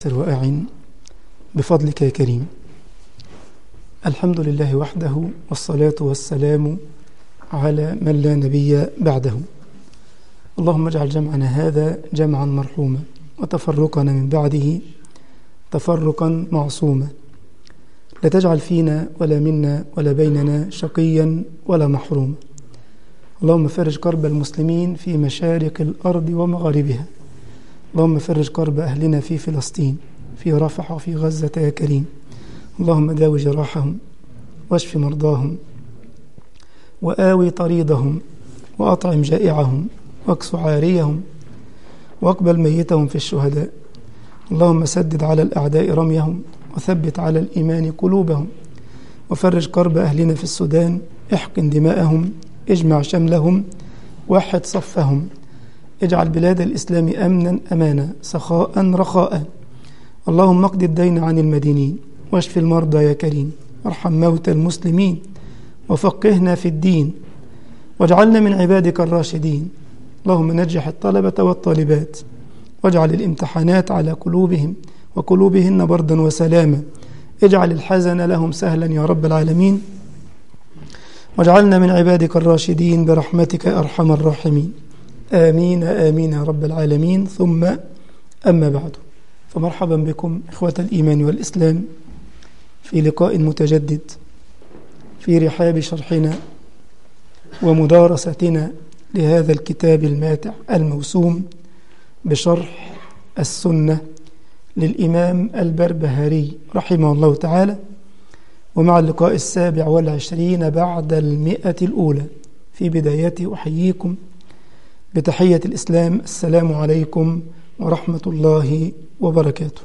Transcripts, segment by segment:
وأعن بفضلك يا كريم الحمد لله وحده والصلاة والسلام على من لا نبي بعده اللهم اجعل جمعنا هذا جمعا مرحوما وتفرقنا من بعده تفرقا معصوما لا تجعل فينا ولا منا ولا بيننا شقيا ولا محروما اللهم فرج كرب المسلمين في مشارق الأرض ومغاربها اللهم فرج كرب أهلنا في فلسطين في رفح وفي غزة يا كريم اللهم داوي جراحهم واشف مرضاهم وآوي طريدهم وأطعم جائعهم واكس عاريهم واقبل ميتهم في الشهداء اللهم سدد على الأعداء رميهم وثبت على الإيمان قلوبهم وفرج كرب أهلنا في السودان احقن دماءهم اجمع شملهم وحد صفهم اجعل بلاد الإسلام أمنا أمانا سخاء رخاء اللهم اقض الدين عن المدينين واشف المرضى يا كريم وارحم موتى المسلمين وفقهنا في الدين واجعلنا من عبادك الراشدين اللهم نجح الطلبة والطالبات واجعل الامتحانات على قلوبهم وقلوبهن بردا وسلاما اجعل الحزن لهم سهلا يا رب العالمين واجعلنا من عبادك الراشدين برحمتك أرحم الراحمين آمين آمين يا رب العالمين ثم أما بعد فمرحبا بكم إخوة الإيمان والإسلام في لقاء متجدد في رحاب شرحنا ومدارستنا لهذا الكتاب الماتع الموسوم بشرح السنة للإمام البربهاري رحمه الله تعالى ومع اللقاء السابع والعشرين بعد المئة الأولى في بدايته أحييكم بتحية الإسلام السلام عليكم ورحمة الله وبركاته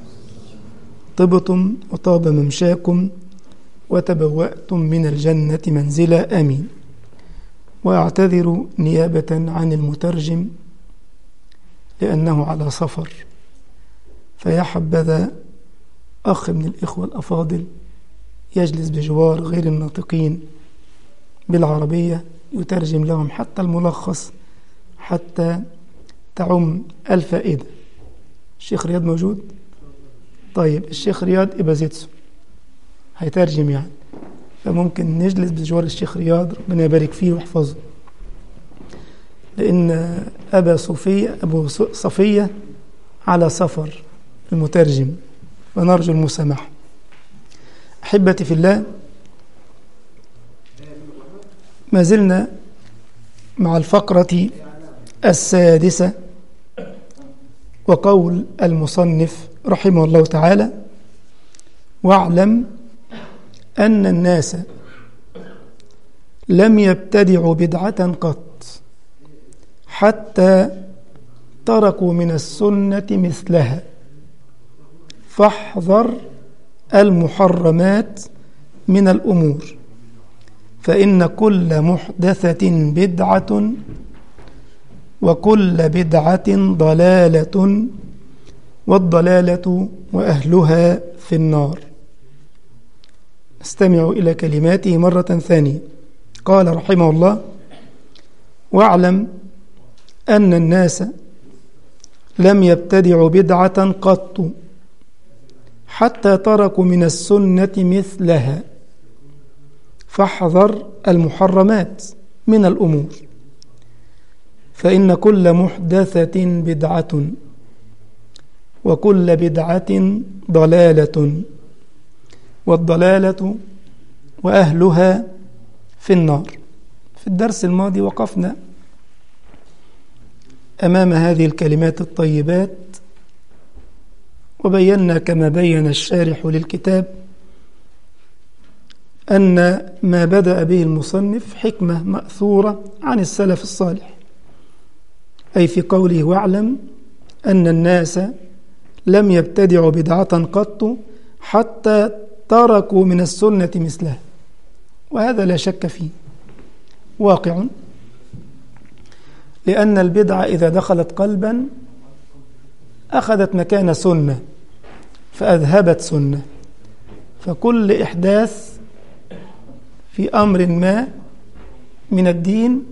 طبتم وطاب ممشاكم وتبوأتم من الجنة منزلا آمين وأعتذر نيابة عن المترجم لأنه على سفر فيا حبذا أخ من الإخوة الأفاضل يجلس بجوار غير الناطقين بالعربية يترجم لهم حتى الملخص حتى تعم الفائدة الشيخ رياض موجود؟ طيب الشيخ رياض إبازيتسو هيترجم يعني فممكن نجلس بجوار الشيخ رياض ربنا يبارك فيه ويحفظه لأن أبا صفية أبو صفية على سفر المترجم ونرجو المسامحة أحبتي في الله ما زلنا مع الفقرة السادسة وقول المصنف رحمه الله تعالى واعلم أن الناس لم يبتدعوا بدعة قط حتى تركوا من السنة مثلها فاحذر المحرمات من الأمور فإن كل محدثة بدعة وكل بدعة ضلالة والضلالة وأهلها في النار استمعوا إلى كلماته مرة ثانية قال رحمه الله واعلم أن الناس لم يبتدعوا بدعة قط حتى تركوا من السنة مثلها فاحذر المحرمات من الأمور فإن كل محدثة بدعة وكل بدعة ضلالة والضلالة وأهلها في النار في الدرس الماضي وقفنا أمام هذه الكلمات الطيبات وبينا كما بين الشارح للكتاب أن ما بدأ به المصنف حكمة مأثورة عن السلف الصالح أي في قوله واعلم أن الناس لم يبتدعوا بدعة قط حتى تركوا من السنة مثلها وهذا لا شك فيه واقع لأن البدعة إذا دخلت قلبا أخذت مكان سنة فأذهبت سنة فكل إحداث في أمر ما من الدين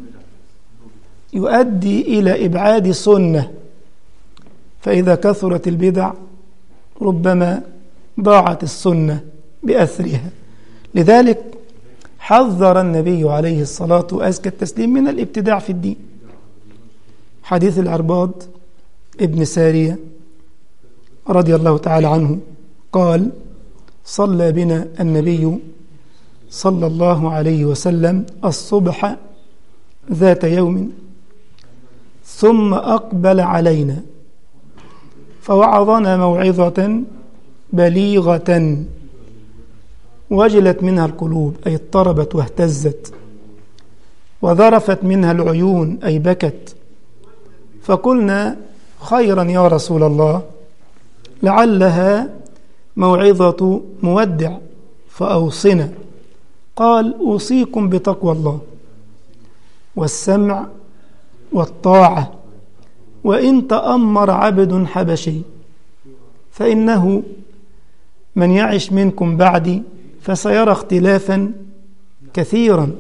يؤدي إلى إبعاد سنة فإذا كثرت البدع ربما ضاعت السنة بأثرها لذلك حذر النبي عليه الصلاة وأزكى التسليم من الابتداع في الدين حديث العرباض ابن سارية رضي الله تعالى عنه قال صلى بنا النبي صلى الله عليه وسلم الصبح ذات يوم ثم أقبل علينا فوعظنا موعظة بليغة وجلت منها القلوب أي اضطربت واهتزت وذرفت منها العيون أي بكت فقلنا خيرا يا رسول الله لعلها موعظة مودع فأوصنا قال أوصيكم بتقوى الله والسمع والطاعة وإن تأمر عبد حبشي فإنه من يعش منكم بعدي فسيرى اختلافا كثيرا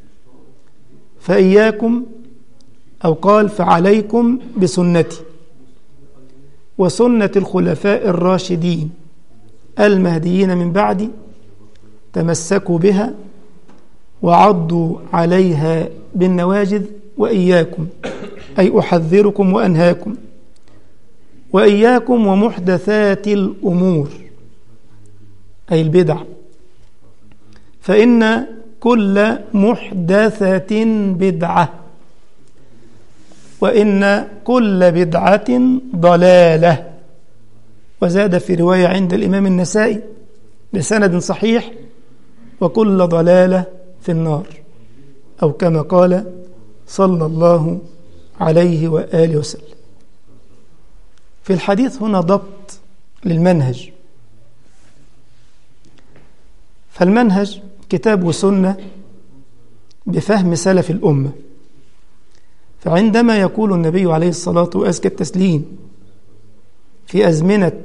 فإياكم أو قال فعليكم بسنتي وسنة الخلفاء الراشدين المهديين من بعدي تمسكوا بها وعضوا عليها بالنواجذ وإياكم أي أحذركم وأنهاكم وإياكم ومحدثات الأمور أي البدع فإن كل محدثة بدعة وإن كل بدعة ضلالة وزاد في رواية عند الإمام النسائي بسند صحيح وكل ضلالة في النار أو كما قال صلى الله عليه وآله وسلم في الحديث هنا ضبط للمنهج فالمنهج كتاب وسنة بفهم سلف الأمة فعندما يقول النبي عليه الصلاة وأزكى التسليم في أزمنة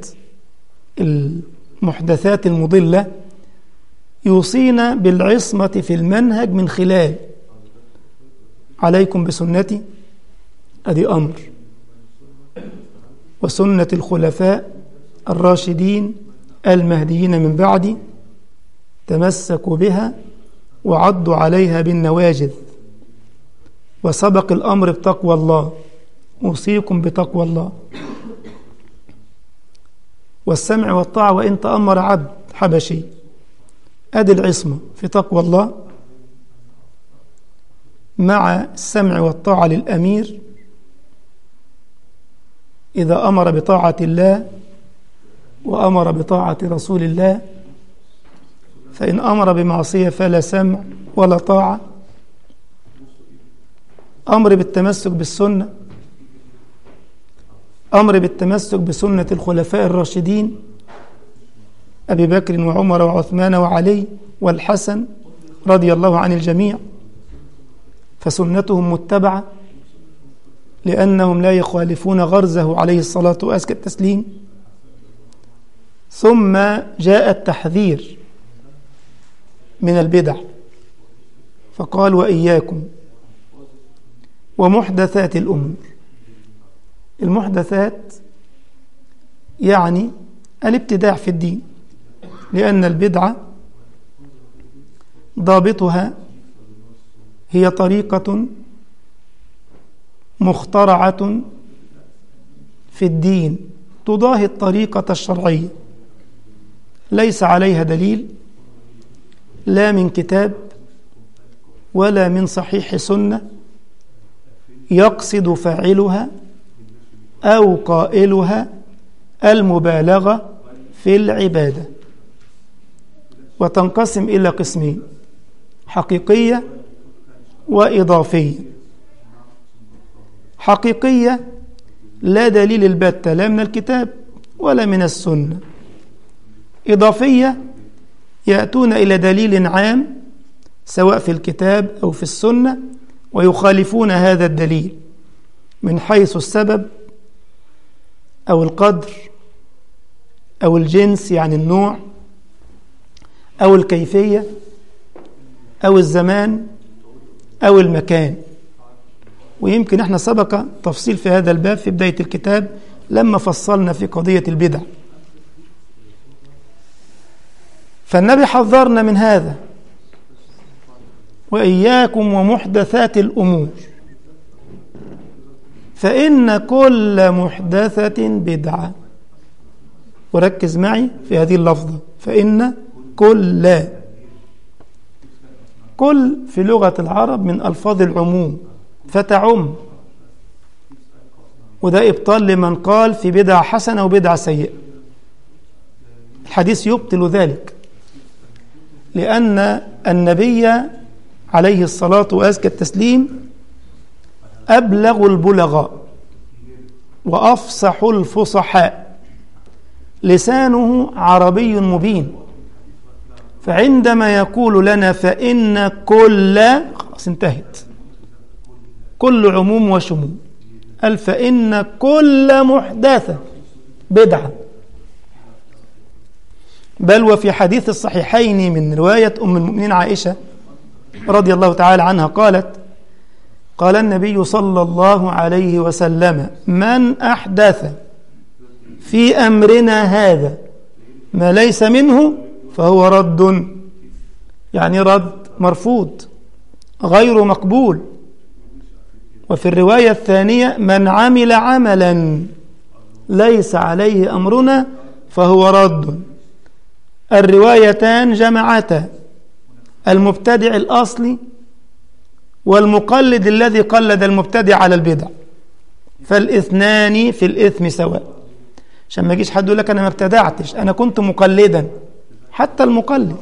المحدثات المضلة يوصينا بالعصمة في المنهج من خلال عليكم بسنتي أدي أمر وسنة الخلفاء الراشدين المهديين من بعدي تمسكوا بها وعضوا عليها بالنواجذ وسبق الأمر بتقوى الله أوصيكم بتقوى الله والسمع والطاعة وإن تأمر عبد حبشي أدي العصمة في تقوى الله مع السمع والطاعة للأمير إذا أمر بطاعة الله وأمر بطاعة رسول الله فإن أمر بمعصية فلا سمع ولا طاعة أمر بالتمسك بالسنة أمر بالتمسك بسنة الخلفاء الراشدين أبي بكر وعمر وعثمان وعلي والحسن رضي الله عن الجميع فسنتهم متبعة لأنهم لا يخالفون غرزه عليه الصلاة وأزكى التسليم ثم جاء التحذير من البدع فقال وإياكم ومحدثات الأمور المحدثات يعني الابتداع في الدين لأن البدعة ضابطها هي طريقة مخترعة في الدين تضاهي الطريقة الشرعية ليس عليها دليل لا من كتاب ولا من صحيح سنة يقصد فاعلها أو قائلها المبالغة في العبادة وتنقسم إلى قسمين حقيقية وإضافية حقيقية لا دليل البتة لا من الكتاب ولا من السنة إضافية يأتون إلى دليل عام سواء في الكتاب أو في السنة ويخالفون هذا الدليل من حيث السبب أو القدر أو الجنس يعني النوع أو الكيفية أو الزمان أو المكان ويمكن احنا سبق تفصيل في هذا الباب في بداية الكتاب لما فصلنا في قضية البدع فالنبي حذرنا من هذا وإياكم ومحدثات الأمور فإن كل محدثة بدعة وركز معي في هذه اللفظة فإن كل كل في لغة العرب من ألفاظ العموم فتعم وده إبطال لمن قال في بدعة حسنة وبدعة سيئة الحديث يبطل ذلك لأن النبي عليه الصلاة وأزكى التسليم أبلغ البلغاء وأفصح الفصحاء لسانه عربي مبين فعندما يقول لنا فإن كل خلاص انتهت كل عموم وشمول قال فإن كل محدثة بدعة بل وفي حديث الصحيحين من رواية أم المؤمنين عائشة رضي الله تعالى عنها قالت قال النبي صلى الله عليه وسلم من أحدث في أمرنا هذا ما ليس منه فهو رد يعني رد مرفوض غير مقبول وفي الرواية الثانية من عمل عملا ليس عليه أمرنا فهو رد الروايتان جمعتا المبتدع الأصلي والمقلد الذي قلد المبتدع على البدع فالاثنان في الإثم سواء عشان ما يجيش حد يقول لك أنا ما ابتدعتش أنا كنت مقلدا حتى المقلد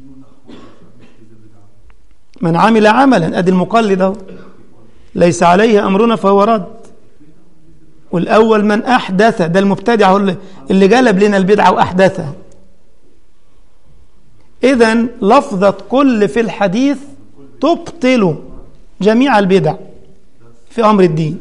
من عمل عملا أدي المقلد أهو ليس عليه أمرنا فهو رد والأول من أحدث ده المبتدع هو اللي جلب لنا البدعة وأحدثها إذا لفظة كل في الحديث تبطل جميع البدع في أمر الدين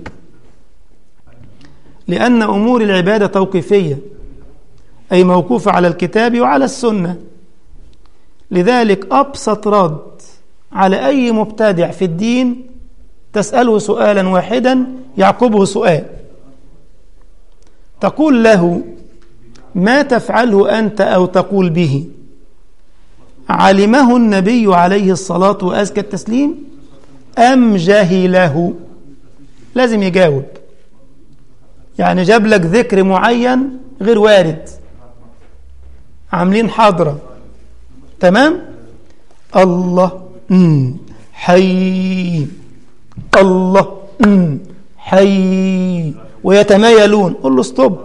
لأن أمور العبادة توقيفية أي موقوفة على الكتاب وعلى السنة لذلك أبسط رد على أي مبتدع في الدين تسأله سؤالا واحدا يعقبه سؤال تقول له ما تفعله أنت أو تقول به علمه النبي عليه الصلاة وأزكى التسليم أم جهله لازم يجاوب يعني جاب لك ذكر معين غير وارد عاملين حضرة تمام الله مم. حي الله مم. حي ويتمايلون قل له ستوب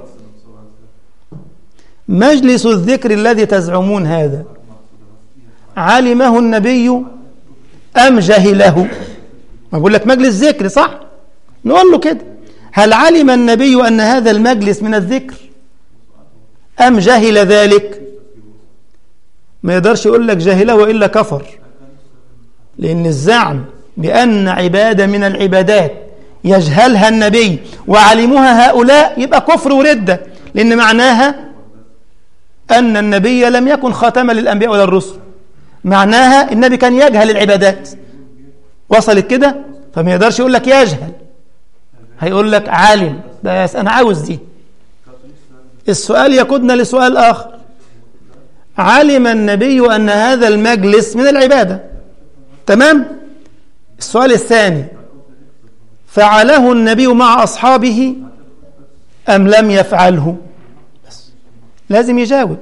مجلس الذكر الذي تزعمون هذا علمه النبي أم جهله ما بقول لك مجلس ذكر صح نقول له كده هل علم النبي أن هذا المجلس من الذكر أم جهل ذلك ما يقدرش يقول لك جهله وإلا كفر لأن الزعم بأن عبادة من العبادات يجهلها النبي وعلموها هؤلاء يبقى كفر وردة لأن معناها أن النبي لم يكن خاتما للأنبياء ولا الرسل معناها النبي كان يجهل العبادات وصلت كده فما يقدرش يقول لك يجهل هيقول لك عالم بس أنا عاوز دي السؤال يقودنا لسؤال آخر علم النبي أن هذا المجلس من العبادة تمام السؤال الثاني فعله النبي مع أصحابه أم لم يفعله بس لازم يجاوب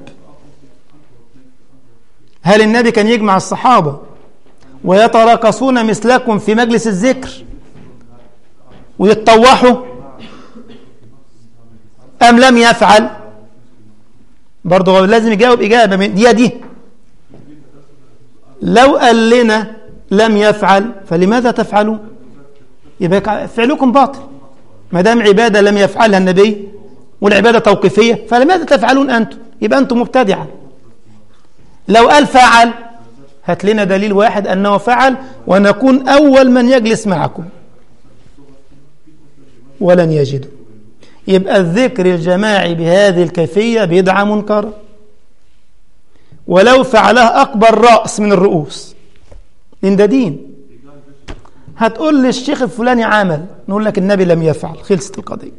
هل النبي كان يجمع الصحابة ويتراقصون مثلكم في مجلس الذكر ويتطوحوا أم لم يفعل برضه لازم يجاوب إجابة من دي دي لو قال لنا لم يفعل فلماذا تفعلون يبقى فعلكم باطل ما دام عبادة لم يفعلها النبي والعبادة توقيفية فلماذا تفعلون أنتم يبقى أنتم مبتدعة لو قال فعل هات لنا دليل واحد أنه فعل ونكون أول من يجلس معكم ولن يجدوا يبقى الذكر الجماعي بهذه الكيفية بدعة منكرة ولو فعلها أكبر رأس من الرؤوس لأن ده دين هتقول لي الشيخ الفلاني عمل نقول لك النبي لم يفعل خلصت القضية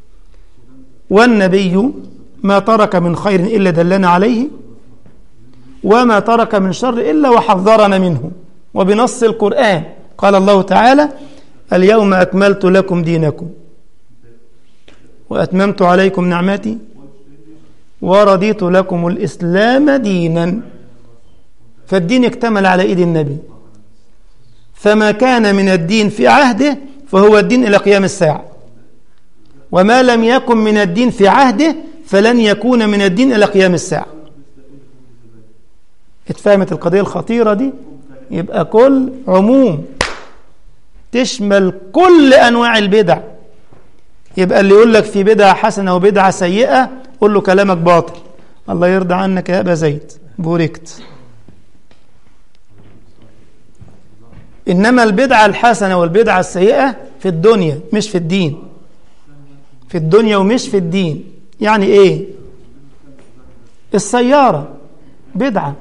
والنبي ما ترك من خير إلا دلنا عليه وما ترك من شر إلا وحذرنا منه وبنص القرآن قال الله تعالى اليوم أكملت لكم دينكم وأتممت عليكم نعمتي ورضيت لكم الإسلام دينا فالدين اكتمل على إيد النبي فما كان من الدين في عهده فهو الدين إلى قيام الساعة وما لم يكن من الدين في عهده فلن يكون من الدين إلى قيام الساعة اتفهمت القضية الخطيرة دي يبقى كل عموم تشمل كل أنواع البدع يبقى اللي يقول لك في بدعة حسنة وبدعة سيئة قول له كلامك باطل الله يرضى عنك يا أبا زيد بوركت إنما البدعة الحسنة والبدعة السيئة في الدنيا مش في الدين في الدنيا ومش في الدين يعني إيه السيارة بدعة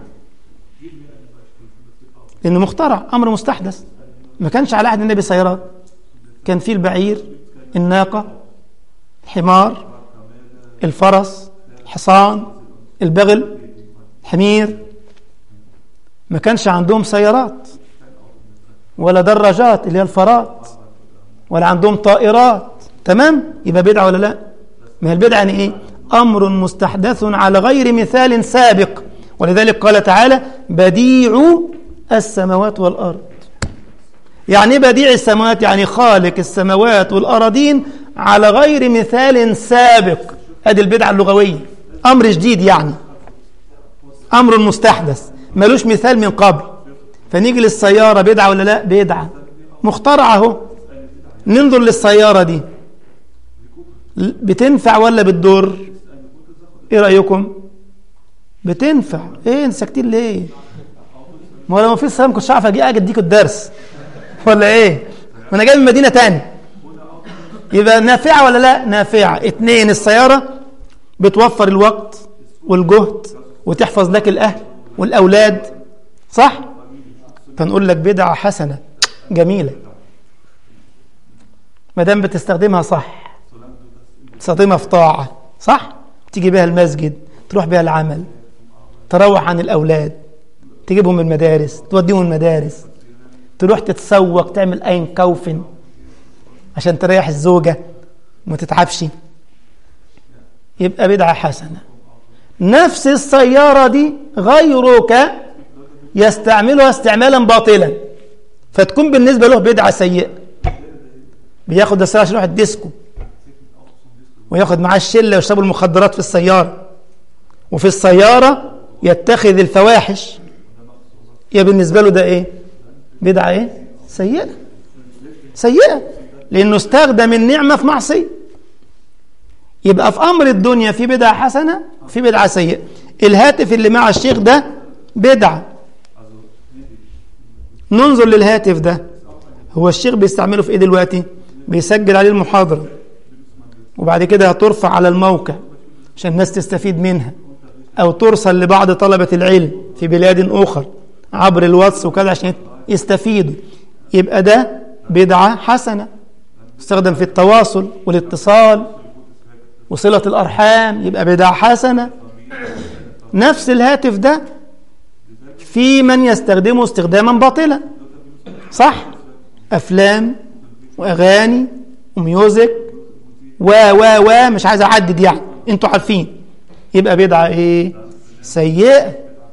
لأنه مخترع أمر مستحدث ما كانش على عهد النبي سيارات كان فيه البعير الناقة الحمار الفرس الحصان البغل الحمير ما كانش عندهم سيارات ولا دراجات اللي هي الفرات ولا عندهم طائرات تمام يبقى بدعة ولا لا ما هي البدعة يعني ايه أمر مستحدث على غير مثال سابق ولذلك قال تعالى بديع السماوات والأرض يعني ايه بديع السماوات يعني خالق السماوات والأراضين على غير مثال سابق ادي البدعة اللغوية أمر جديد يعني أمر مستحدث ملوش مثال من قبل فنيجي للسيارة بدعة ولا لا بدعة مخترعة اهو ننظر للسيارة دي بتنفع ولا بتضر ايه رأيكم بتنفع ايه انت ساكتين ليه ما هو لو في سلام كنتش عارف اجي اجي اديكوا الدرس ولا ايه ما انا جاي من مدينة تاني يبقى نافعة ولا لا نافعة اتنين السيارة بتوفر الوقت والجهد وتحفظ لك الأهل والأولاد صح فنقول لك بدعة حسنة جميلة ما دام بتستخدمها صح تستخدمها في طاعة صح تيجي بها المسجد تروح بها العمل تروح عن الأولاد تجيبهم من المدارس توديهم المدارس تروح تتسوق تعمل أين كوفن عشان تريح الزوجة وما تتعبش يبقى بدعة حسنة نفس السيارة دي غيرك يستعملها استعمالا باطلا فتكون بالنسبة له بدعة سيئة بياخد السيارة عشان يروح الديسكو وياخد معاه الشلة ويشربوا المخدرات في السيارة وفي السيارة يتخذ الفواحش يا بالنسبة له ده ايه بدعة ايه سيئة سيئة لأنه استخدم النعمة في معصية يبقى في أمر الدنيا في بدعة حسنة وفي بدعة سيئة الهاتف اللي مع الشيخ ده بدعة ننظر للهاتف ده هو الشيخ بيستعمله في ايه دلوقتي بيسجل عليه المحاضرة وبعد كده هترفع على الموقع عشان الناس تستفيد منها أو ترسل لبعض طلبة العلم في بلاد أخرى عبر الواتس وكذا عشان يستفيدوا يبقى ده بدعة حسنة استخدم في التواصل والاتصال وصلة الأرحام يبقى بدعة حسنة نفس الهاتف ده في من يستخدمه استخداما باطلا صح أفلام وأغاني وميوزك و و و مش عايز أعدد يعني انتوا عارفين يبقى بدعة ايه سيئة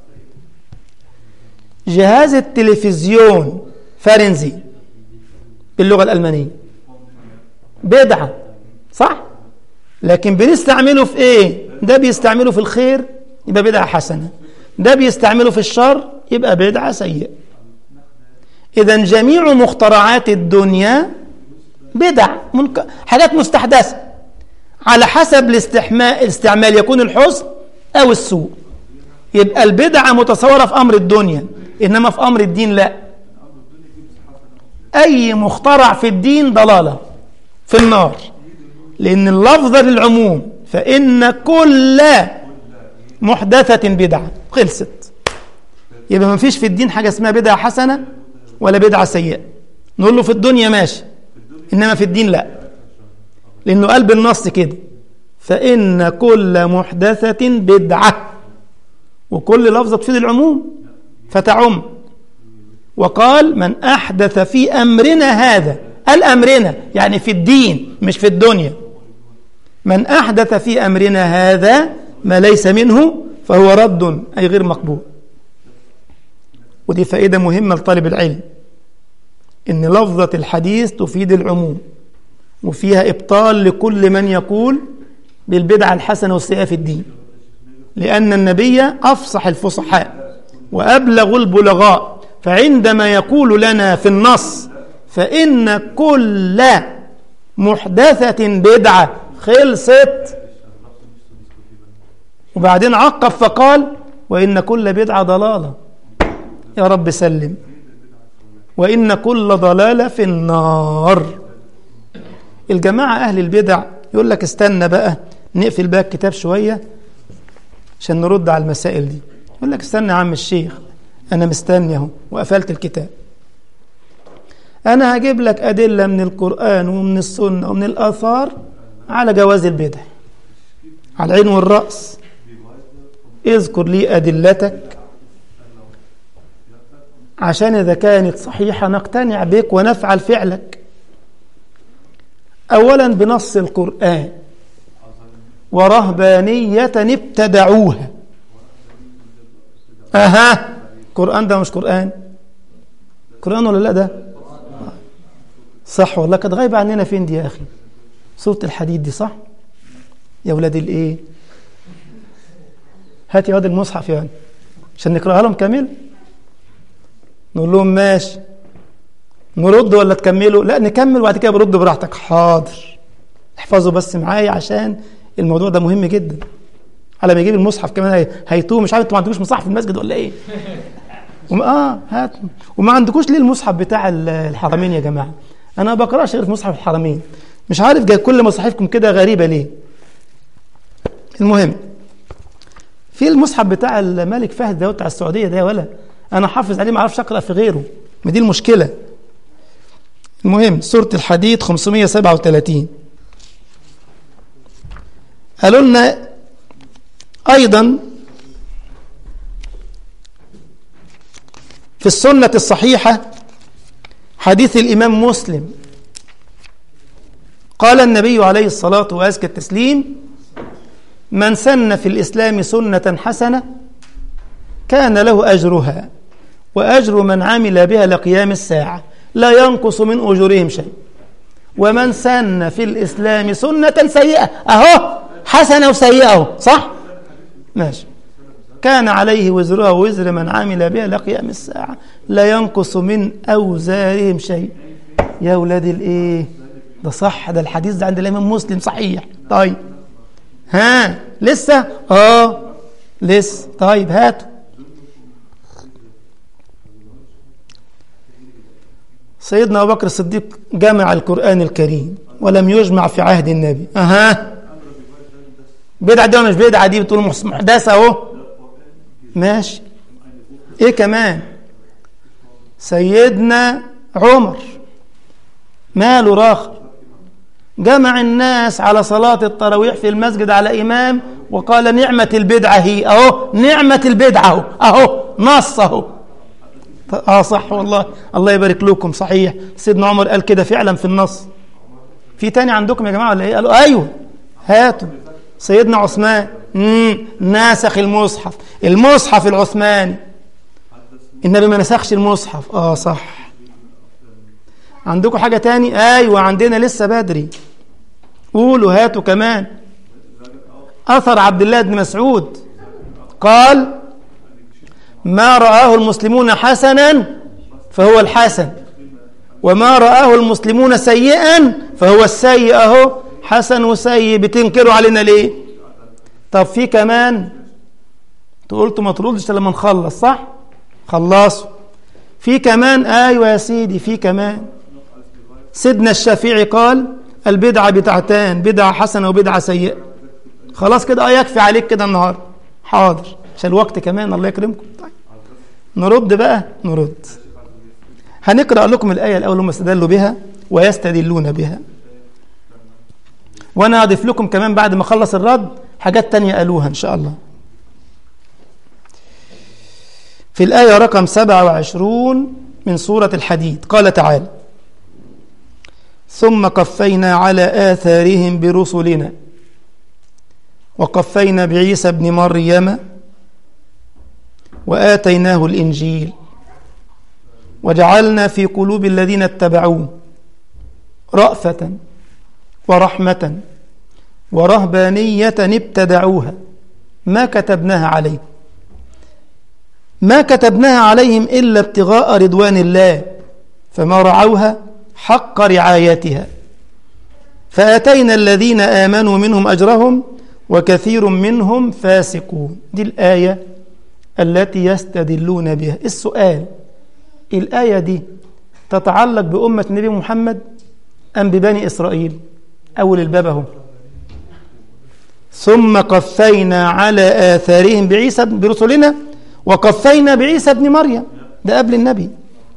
جهاز التلفزيون فرنسي باللغة الألمانية بدعة صح لكن بنستعمله في ايه ده بيستعمله في الخير يبقى بدعة حسنة ده بيستعمله في الشر يبقى بدعة سيئة إذا جميع مخترعات الدنيا بدع منك... حاجات مستحدثة على حسب الاستحماء الاستعمال يكون الحسن أو السوء يبقى البدعة متصورة في أمر الدنيا إنما في أمر الدين لا أي مخترع في الدين ضلالة في النار لأن اللفظ للعموم فإن كل محدثة بدعة خلصت يبقى ما فيش في الدين حاجة اسمها بدعة حسنة ولا بدعة سيئة نقول له في الدنيا ماشي إنما في الدين لا لأنه قلب النص كده فإن كل محدثة بدعة وكل لفظة تفيد العموم فتعم وقال من أحدث في أمرنا هذا الأمرنا يعني في الدين مش في الدنيا من أحدث في أمرنا هذا ما ليس منه فهو رد أي غير مقبول ودي فائدة مهمة لطالب العلم إن لفظة الحديث تفيد العموم وفيها إبطال لكل من يقول بالبدعة الحسنة والسيئة في الدين لأن النبي أفصح الفصحاء وأبلغ البلغاء فعندما يقول لنا في النص فإن كل محدثة بدعة خلصت وبعدين عقب فقال وإن كل بدعة ضلالة يا رب سلم وإن كل ضلالة في النار الجماعة أهل البدع يقول لك استنى بقى نقفل بقى الكتاب شوية عشان نرد على المسائل دي يقول لك استنى يا عم الشيخ أنا مستني أهو وقفلت الكتاب أنا هجيب لك أدلة من القرآن ومن السنة ومن الآثار على جواز البدع على العين والرأس اذكر لي أدلتك عشان إذا كانت صحيحة نقتنع بك ونفعل فعلك أولا بنص القرآن ورهبانية ابتدعوها أها قرآن ده مش قرآن قرآن ولا لا ده صح والله كانت غايبة عننا فين دي يا أخي سورة الحديد دي صح يا ولاد الإيه هات يا واد المصحف يعني عشان نقرأها لهم كامل نقول لهم ماشي نرد ولا تكملوا لا نكمل وبعد كده برد براحتك حاضر احفظوا بس معايا عشان الموضوع ده مهم جدا على ما يجيب المصحف كمان هيتوه مش عارف انتوا ما عندكوش مصحف في المسجد ولا ايه وما اه هات وما عندكوش ليه المصحف بتاع الحرمين يا جماعه انا ما بقراش غير في مصحف الحرمين مش عارف جاي كل مصاحفكم كده غريبه ليه المهم في المصحف بتاع الملك فهد ده بتاع السعوديه ده ولا انا حافظ عليه ما اعرفش اقرا في غيره ما دي المشكله المهم سوره الحديد 537 قالوا لنا ايضا في السنه الصحيحه حديث الامام مسلم قال النبي عليه الصلاه وازكى التسليم من سن في الاسلام سنه حسنه كان له اجرها واجر من عمل بها لقيام الساعه لا ينقص من اجورهم شيء ومن سن في الاسلام سنه سيئه اهو حسنه وسيئه اهو صح ماشي كان عليه وزرها وزر من عمل بها لقيام الساعه لا ينقص من اوزارهم شيء يا اولاد الايه ده صح ده الحديث ده عند الامام مسلم صحيح طيب ها لسه اه لسه طيب هاتوا سيدنا أبو بكر الصديق جمع القرآن الكريم ولم يجمع في عهد النبي أها بدعة دي مش بدعة دي بتقول محدثة أهو ماشي إيه كمان سيدنا عمر ماله راخر جمع الناس على صلاة التراويح في المسجد على إمام وقال نعمة البدعة هي أهو نعمة البدعة أهو أهو نص أهو اه صح والله الله يبارك لكم صحيح سيدنا عمر قال كده فعلا في النص في تاني عندكم يا جماعه ولا ايه قالوا ايوه هاتوا سيدنا عثمان امم ناسخ المصحف المصحف العثماني النبي ما نسخش المصحف اه صح عندكم حاجه تاني ايوه عندنا لسه بدري قولوا هاتوا كمان اثر عبد الله بن مسعود قال ما رآه المسلمون حسنا فهو الحسن وما رآه المسلمون سيئا فهو السيء اهو حسن وسيء بتنكروا علينا ليه طب في كمان قلت ما تردش لما نخلص صح خلصوا في كمان ايوه يا سيدي في كمان سيدنا الشافعي قال البدعة بتاعتان بدعة حسنة وبدعة سيئة خلاص كده اه يكفي عليك كده النهارده حاضر عشان الوقت كمان الله يكرمكم طيب نرد بقى نرد هنقرأ لكم الآية الأول هم استدلوا بها ويستدلون بها وأنا أضيف لكم كمان بعد ما أخلص الرد حاجات تانية قالوها إن شاء الله في الآية رقم 27 من سورة الحديد قال تعالى ثم قفينا على آثارهم برسلنا وقفينا بعيسى ابن مريم وآتيناه الإنجيل وجعلنا في قلوب الذين اتبعوه رأفة ورحمة ورهبانية ابتدعوها ما كتبناها عليهم ما كتبناها عليهم إلا ابتغاء رضوان الله فما رعوها حق رعايتها فأتينا الذين آمنوا منهم أجرهم وكثير منهم فاسقون دي الآية التي يستدلون بها السؤال الآية دي تتعلق بأمة النبي محمد أم ببني إسرائيل أول الباب اهو ثم قفينا على آثارهم بعيسى برسلنا وقفينا بعيسى ابن مريم ده قبل النبي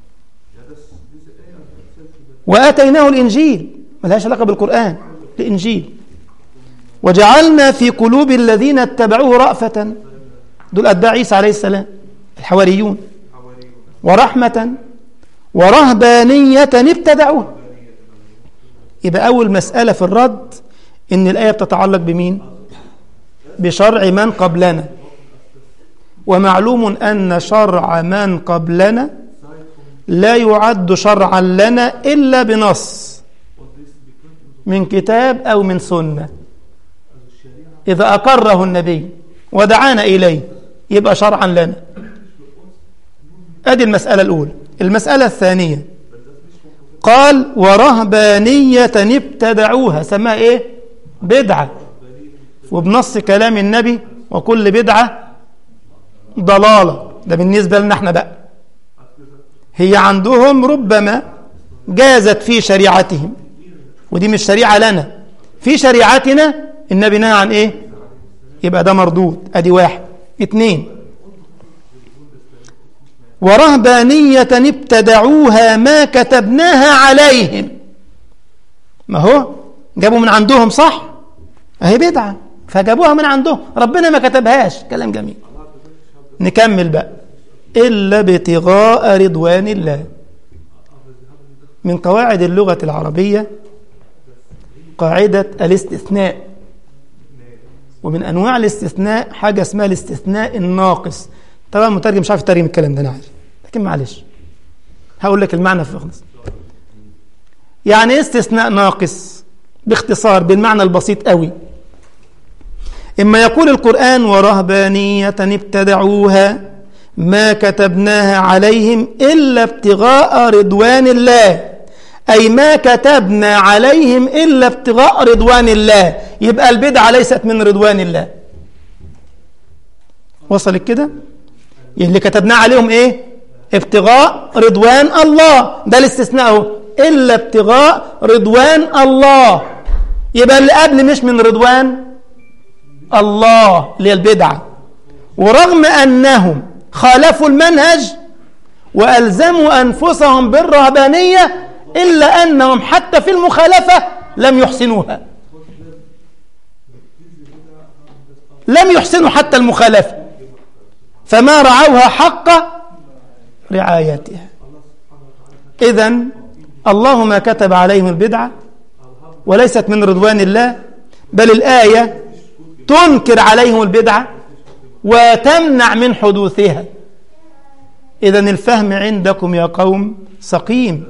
وآتيناه الإنجيل ملهاش علاقة بالقرآن الإنجيل وجعلنا في قلوب الذين اتبعوه رأفة دول أتباع عيسى عليه السلام الحواريون ورحمة ورهبانية ابتدعوها يبقى أول مسألة في الرد إن الآية بتتعلق بمين بشرع من قبلنا ومعلوم أن شرع من قبلنا لا يعد شرعا لنا إلا بنص من كتاب أو من سنة إذا أقره النبي ودعانا إليه يبقى شرعا لنا أدي المسألة الأولى المسألة الثانية قال ورهبانية ابتدعوها سماها إيه بدعة وبنص كلام النبي وكل بدعة ضلالة ده بالنسبة لنا احنا بقى هي عندهم ربما جازت في شريعتهم ودي مش شريعة لنا في شريعتنا النبي نهى عن ايه يبقى ده مردود ادي واحد اتنين ورهبانية ابتدعوها ما كتبناها عليهم ما هو جابوا من عندهم صح اهي بدعة فجابوها من عندهم ربنا ما كتبهاش كلام جميل نكمل بقى إلا ابتغاء رضوان الله من قواعد اللغة العربية قاعدة الاستثناء ومن أنواع الاستثناء حاجة اسمها الاستثناء الناقص طبعا المترجم مش عارف يترجم الكلام ده أنا عارف لكن معلش هقول لك المعنى في خلص يعني ايه استثناء ناقص باختصار بالمعنى البسيط قوي إما يقول القرآن ورهبانية ابتدعوها ما كتبناها عليهم إلا ابتغاء رضوان الله أي ما كتبنا عليهم إلا ابتغاء رضوان الله يبقى البدعة ليست من رضوان الله وصلت كده اللي كتبناه عليهم إيه ابتغاء رضوان الله ده الاستثناء اهو إلا ابتغاء رضوان الله يبقى اللي قبل مش من رضوان الله اللي هي البدعة ورغم أنهم خالفوا المنهج وألزموا أنفسهم بالرهبانية إلا أنهم حتى في المخالفة لم يحسنوها لم يحسنوا حتى المخالفة فما رعوها حق رعايتها إذا الله ما كتب عليهم البدعة وليست من رضوان الله بل الآية تنكر عليهم البدعة وتمنع من حدوثها إذا الفهم عندكم يا قوم سقيم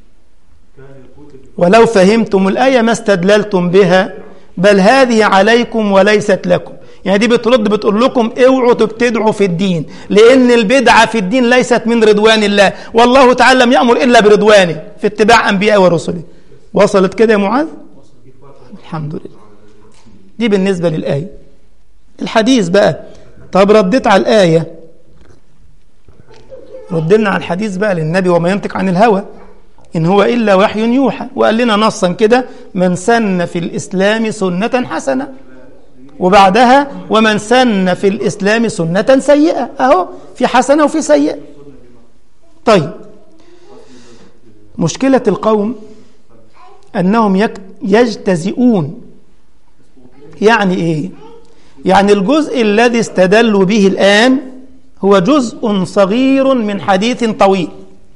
ولو فهمتم الآية ما استدللتم بها بل هذه عليكم وليست لكم يعني دي بترد بتقول لكم اوعوا تبتدعوا في الدين لأن البدعة في الدين ليست من رضوان الله والله تعالى لم يأمر إلا برضوانه في اتباع أنبياء ورسله وصلت كده يا معاذ الحمد لله دي بالنسبة للآية الحديث بقى طب رديت على الآية رد لنا على الحديث بقى للنبي وما ينطق عن الهوى إن هو إلا وحي يوحى وقال لنا نصا كده من سن في الإسلام سنة حسنة وبعدها ومن سن في الإسلام سنة سيئة أهو في حسنة وفي سيئة طيب مشكلة القوم أنهم يجتزئون يعني إيه يعني الجزء الذي استدلوا به الآن هو جزء صغير من حديث طويل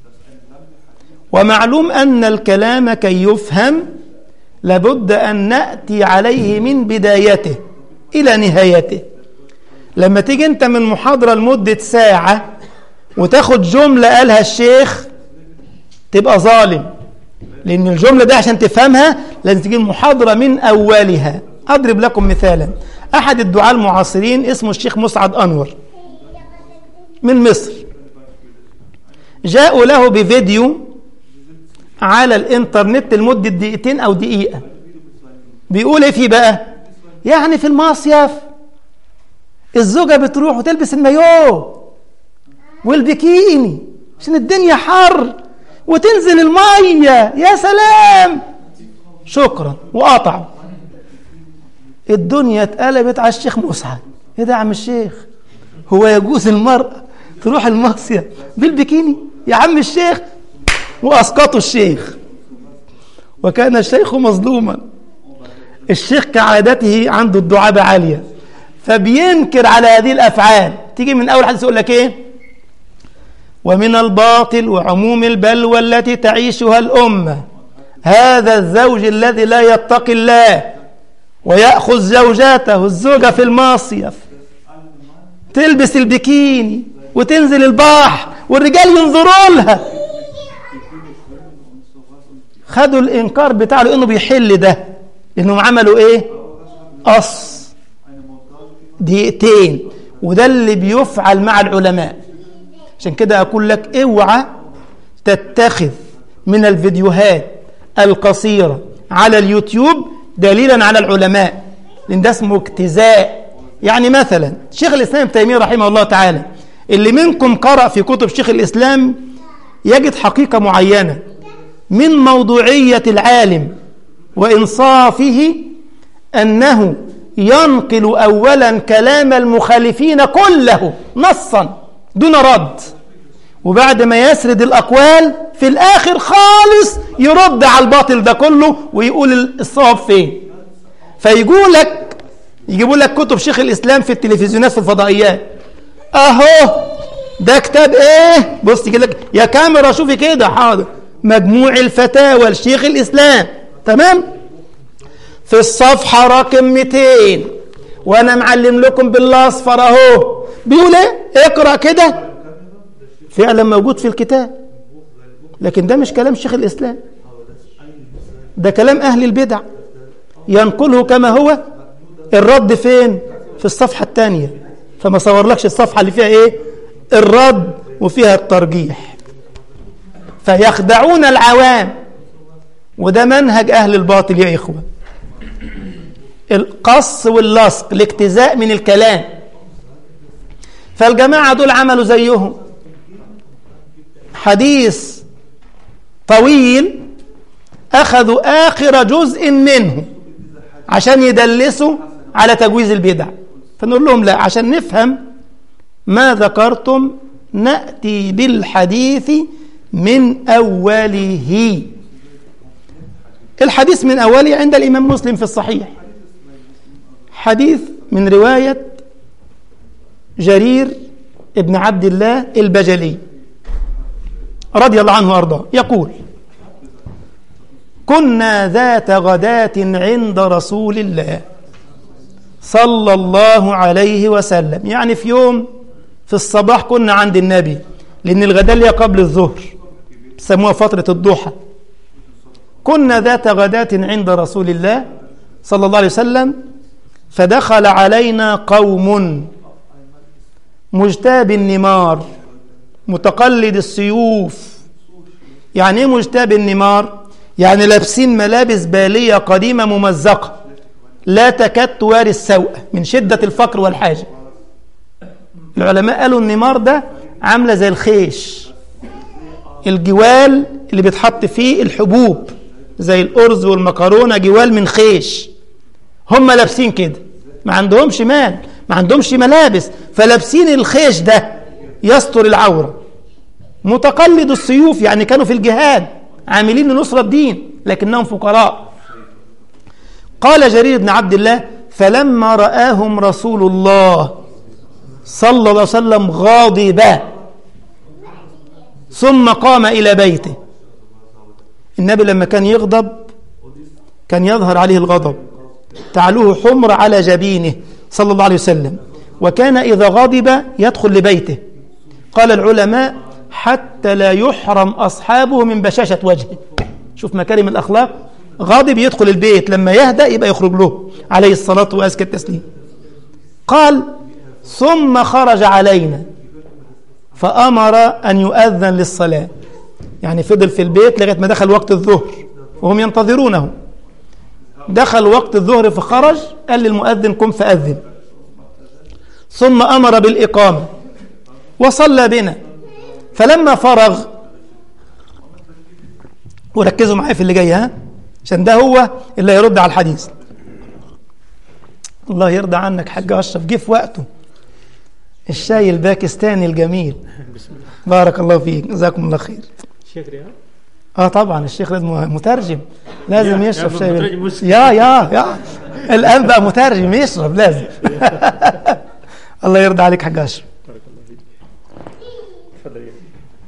ومعلوم أن الكلام كي يفهم لابد أن نأتي عليه من بدايته إلى نهايته لما تيجي أنت من محاضرة لمدة ساعة وتاخد جملة قالها الشيخ تبقى ظالم لأن الجملة دي عشان تفهمها لازم تجي المحاضرة من أولها أضرب لكم مثالا أحد الدعاة المعاصرين اسمه الشيخ مسعد أنور من مصر جاءوا له بفيديو على الانترنت لمدة دقيقتين أو دقيقة بيقول ايه فيه بقى يعني في المصيف الزوجة بتروح وتلبس المايوه والبكيني عشان الدنيا حر وتنزل المية يا سلام شكرا وقطع الدنيا اتقلبت على الشيخ مسعد ايه ده يا عم الشيخ هو يجوز المرأة تروح المصيف بالبكيني يا عم الشيخ وأسقطوا الشيخ وكان الشيخ مظلوما الشيخ كعادته عنده الدعابة عالية فبينكر على هذه الأفعال تيجي من أول حديث يقول لك إيه ومن الباطل وعموم البلوى التي تعيشها الأمة هذا الزوج الذي لا يتقي الله ويأخذ زوجاته الزوجة في المصيف تلبس البكيني وتنزل البحر والرجال ينظروا لها خدوا الإنكار بتاعه لأنه بيحل ده لأنهم عملوا إيه قص دقيقتين وده اللي بيفعل مع العلماء عشان كده أقول لك اوعى تتخذ من الفيديوهات القصيرة على اليوتيوب دليلا على العلماء لأن ده اسمه اجتزاء يعني مثلا شيخ الإسلام ابن تيمية رحمه الله تعالى اللي منكم قرأ في كتب شيخ الإسلام يجد حقيقة معينة من موضوعية العالم وإنصافه أنه ينقل أولا كلام المخالفين كله نصا دون رد وبعد ما يسرد الأقوال في الآخر خالص يرد على الباطل ده كله ويقول الصواب فين فيقول لك يجيبوا لك كتب شيخ الإسلام في التلفزيونات في الفضائيات أهو ده كتاب إيه بص كده لك يا كاميرا شوفي كده حاضر مجموع الفتاوى لشيخ الإسلام تمام في الصفحة رقم 200 وأنا معلم لكم بالأصفر أهو بيقول إيه اقرأ كده فعلا موجود في الكتاب لكن ده مش كلام شيخ الإسلام ده كلام أهل البدع ينقله كما هو الرد فين في الصفحة الثانية فما صورلكش الصفحة اللي فيها إيه الرد وفيها الترجيح فيخدعون العوام وده منهج أهل الباطل يا إخوة القص واللصق الاجتزاء من الكلام فالجماعة دول عملوا زيهم حديث طويل أخذوا آخر جزء منه عشان يدلسوا على تجويز البدع فنقول لهم لا عشان نفهم ما ذكرتم نأتي بالحديث من أوله الحديث من أوله عند الإمام مسلم في الصحيح حديث من رواية جرير ابن عبد الله البجلي رضي الله عنه وأرضاه يقول كنا ذات غداة عند رسول الله صلى الله عليه وسلم يعني في يوم في الصباح كنا عند النبي لأن الغداء اللي قبل الظهر سموها فترة الضحى كنا ذات غداة عند رسول الله صلى الله عليه وسلم فدخل علينا قوم مجتاب النمار متقلد السيوف يعني ايه مجتاب النمار يعني لابسين ملابس بالية قديمة ممزقة لا تكاد تواري السوء من شدة الفقر والحاجة العلماء قالوا النمار ده عاملة زي الخيش الجوال اللي بيتحط فيه الحبوب زي الأرز والمكرونة جوال من خيش هم لابسين كده ما عندهمش مال ما عندهمش ملابس فلابسين الخيش ده يستر العورة متقلد السيوف يعني كانوا في الجهاد عاملين لنصرة الدين لكنهم فقراء قال جرير بن عبد الله فلما رآهم رسول الله صلى الله عليه وسلم غاضبا ثم قام إلى بيته النبي لما كان يغضب كان يظهر عليه الغضب تعلوه حمر على جبينه صلى الله عليه وسلم وكان إذا غضب يدخل لبيته قال العلماء حتى لا يحرم أصحابه من بشاشة وجهه شوف مكارم الأخلاق غاضب يدخل البيت لما يهدأ يبقى يخرج له عليه الصلاة وأزكى التسليم قال ثم خرج علينا فأمر أن يؤذن للصلاة يعني فضل في البيت لغاية ما دخل وقت الظهر وهم ينتظرونه دخل وقت الظهر فخرج قال للمؤذن قم فأذن ثم أمر بالإقامة وصلى بنا فلما فرغ وركزوا معايا في اللي جاي ها عشان ده هو اللي هيرد على الحديث الله يرضى عنك حاج أشرف جه في وقته الشاي الباكستاني الجميل بارك الله فيك جزاكم الله خير شيخ رياض اه طبعا الشيخ لازم مترجم لازم يا- يشرب يا شاي مترجم بال- مسلم. يا يا يا الان بقى مترجم يشرب لازم الله يرضى عليك حاج اشرف بارك الله فيك تفضل يا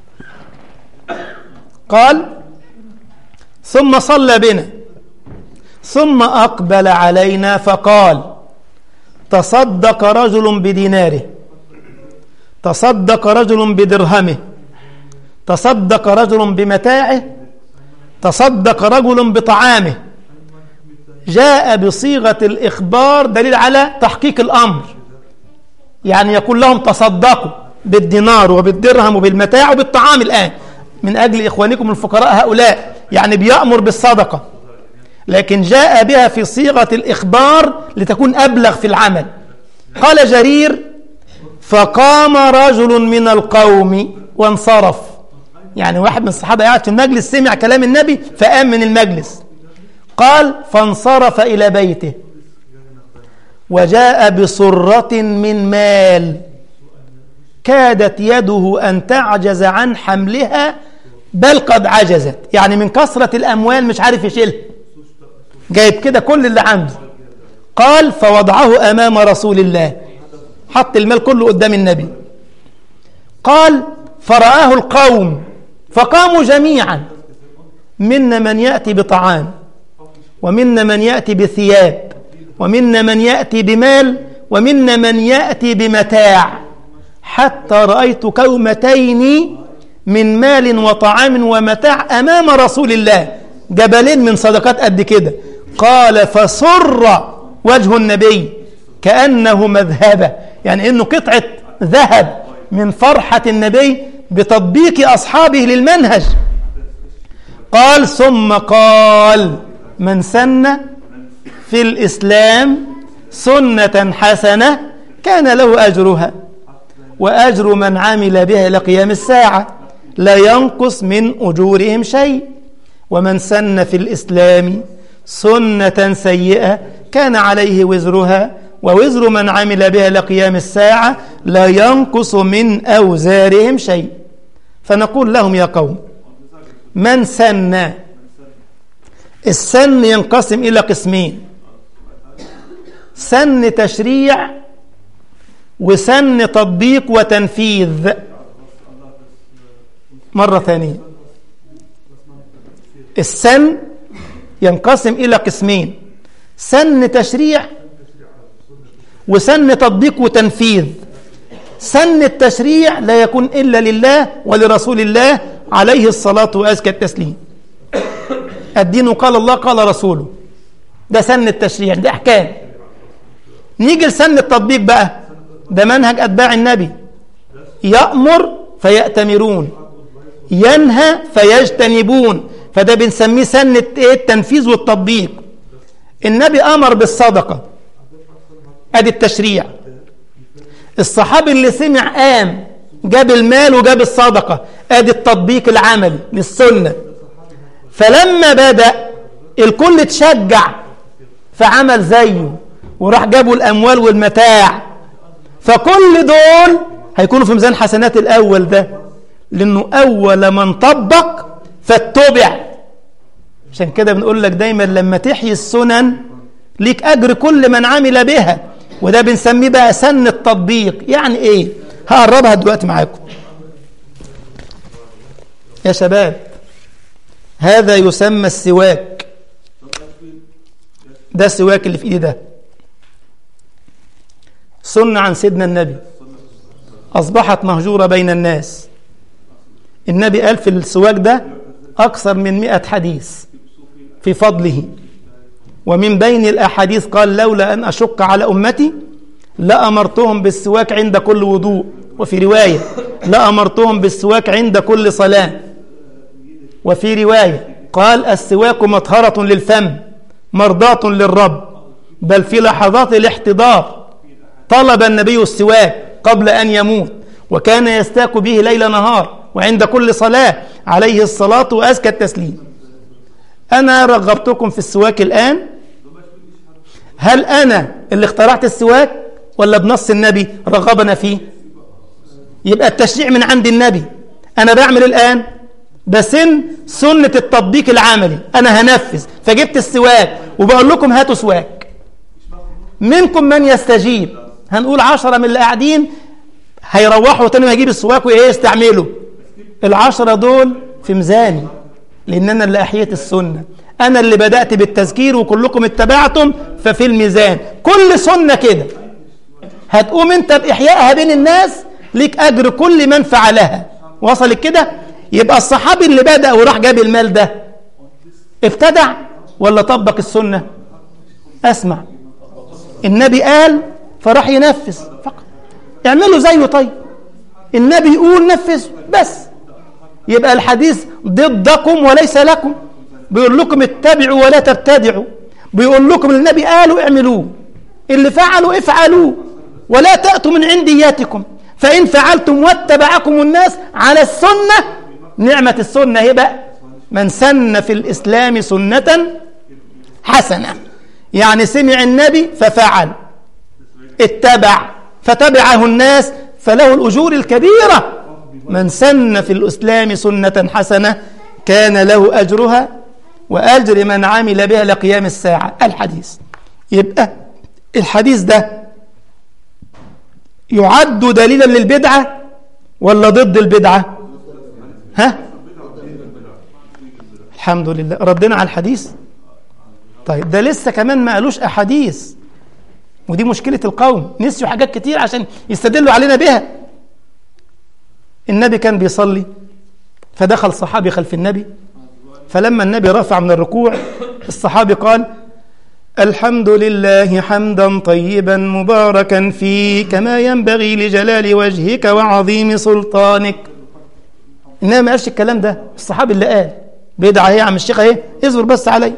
قال ثم صلى بنا ثم أقبل علينا فقال تصدق رجل بديناره تصدق رجل بدرهمه تصدق رجل بمتاعه تصدق رجل بطعامه جاء بصيغة الإخبار دليل على تحقيق الأمر يعني يقول لهم تصدقوا بالدينار وبالدرهم وبالمتاع وبالطعام الآن من أجل إخوانكم الفقراء هؤلاء يعني بيأمر بالصدقة لكن جاء بها في صيغة الإخبار لتكون أبلغ في العمل قال جرير فقام رجل من القوم وانصرف يعني واحد من الصحابة قاعد في المجلس سمع كلام النبي فقام من المجلس قال فانصرف إلى بيته وجاء بصرة من مال كادت يده أن تعجز عن حملها بل قد عجزت يعني من كثرة الأموال مش عارف يشيلها جايب كده كل اللي عنده قال فوضعه أمام رسول الله حط المال كله قدام النبي قال فرآه القوم فقاموا جميعا منا من يأتي بطعام ومنا من يأتي بثياب ومنا من يأتي بمال ومنا من يأتي بمتاع حتى رأيت كومتين من مال وطعام ومتاع أمام رسول الله جبلين من صدقات قد كده قال فسر وجه النبي كأنه مذهبة يعني إنه قطعة ذهب من فرحة النبي بتطبيق أصحابه للمنهج قال ثم قال من سن في الإسلام سنة حسنة كان له أجرها وأجر من عمل بها إلى قيام الساعة لا ينقص من أجورهم شيء ومن سن في الإسلام سنة سيئة كان عليه وزرها ووزر من عمل بها لقيام الساعة لا ينقص من أوزارهم شيء فنقول لهم يا قوم من سن السن ينقسم إلى قسمين سن تشريع وسن تطبيق وتنفيذ مرة ثانية السن ينقسم إلى قسمين سن تشريع وسن تطبيق وتنفيذ سن التشريع لا يكون إلا لله ولرسول الله عليه الصلاة وأزكى التسليم الدين قال الله قال رسوله ده سن التشريع ده أحكام نيجي لسن التطبيق بقى ده منهج أتباع النبي يأمر فيأتمرون ينهى فيجتنبون فده بنسميه سن التنفيذ والتطبيق النبي أمر بالصدقة أدي التشريع الصحابي اللي سمع قام جاب المال وجاب الصدقة أدي التطبيق العملي للسنة فلما بدأ الكل تشجع فعمل زيه وراح جابوا الأموال والمتاع فكل دول هيكونوا في ميزان حسنات الأول ده لأنه أول من طبق فاتبع عشان كده بنقول لك دايما لما تحيي السنن ليك أجر كل من عمل بها وده بنسميه بقى سن التطبيق يعني ايه هقربها دلوقتي معاكم يا شباب هذا يسمى السواك ده السواك اللي في ايدي ده سنة عن سيدنا النبي أصبحت مهجورة بين الناس النبي قال في السواك ده أكثر من مئة حديث في فضله ومن بين الأحاديث قال لولا أن أشق على أمتي لأمرتهم بالسواك عند كل وضوء وفي رواية لأمرتهم بالسواك عند كل صلاة وفي رواية قال السواك مطهرة للفم مرضاة للرب بل في لحظات الاحتضار طلب النبي السواك قبل أن يموت وكان يستاك به ليل نهار وعند كل صلاة عليه الصلاة وأزكى التسليم أنا رغبتكم في السواك الآن هل أنا اللي اخترعت السواك ولا بنص النبي رغبنا فيه يبقى التشريع من عند النبي أنا بعمل الآن بسن سنة التطبيق العملي أنا هنفذ فجبت السواك وبقول لكم هاتوا سواك منكم من يستجيب هنقول عشرة من اللي قاعدين هيروحوا تاني هيجيب السواك وايه يستعمله العشرة دول في ميزاني لأن أنا اللي أحييت السنة أنا اللي بدأت بالتذكير وكلكم اتبعتم ففي الميزان كل سنة كده هتقوم أنت بإحيائها بين الناس ليك أجر كل من فعلها وصلت كده يبقى الصحابي اللي بدأ وراح جاب المال ده ابتدع ولا طبق السنة أسمع النبي قال فراح ينفذ فقط اعملوا زيه طيب النبي يقول نفذ بس يبقى الحديث ضدكم وليس لكم بيقول لكم اتبعوا ولا تبتدعوا بيقول لكم النبي قالوا اعملوه اللي فعلوا افعلوه ولا تأتوا من عندياتكم فإن فعلتم واتبعكم الناس على السنة نعمة السنة هي بقى من سن في الإسلام سنة حسنة يعني سمع النبي ففعل اتبع فتبعه الناس فله الأجور الكبيرة من سن في الإسلام سنة حسنة كان له أجرها وأجر من عمل بها لقيام الساعة الحديث يبقى الحديث ده يعد دليلا للبدعة ولا ضد البدعة ها الحمد لله ردنا على الحديث طيب ده لسه كمان ما قالوش أحاديث ودي مشكلة القوم نسيوا حاجات كتير عشان يستدلوا علينا بها النبي كان بيصلي فدخل صحابي خلف النبي فلما النبي رفع من الركوع الصحابي قال الحمد لله حمدا طيبا مباركا فيه كما ينبغي لجلال وجهك وعظيم سلطانك إنما ما قالش الكلام ده الصحابي اللي قال بدعة اهي يا عم الشيخ اهي اصبر بس علي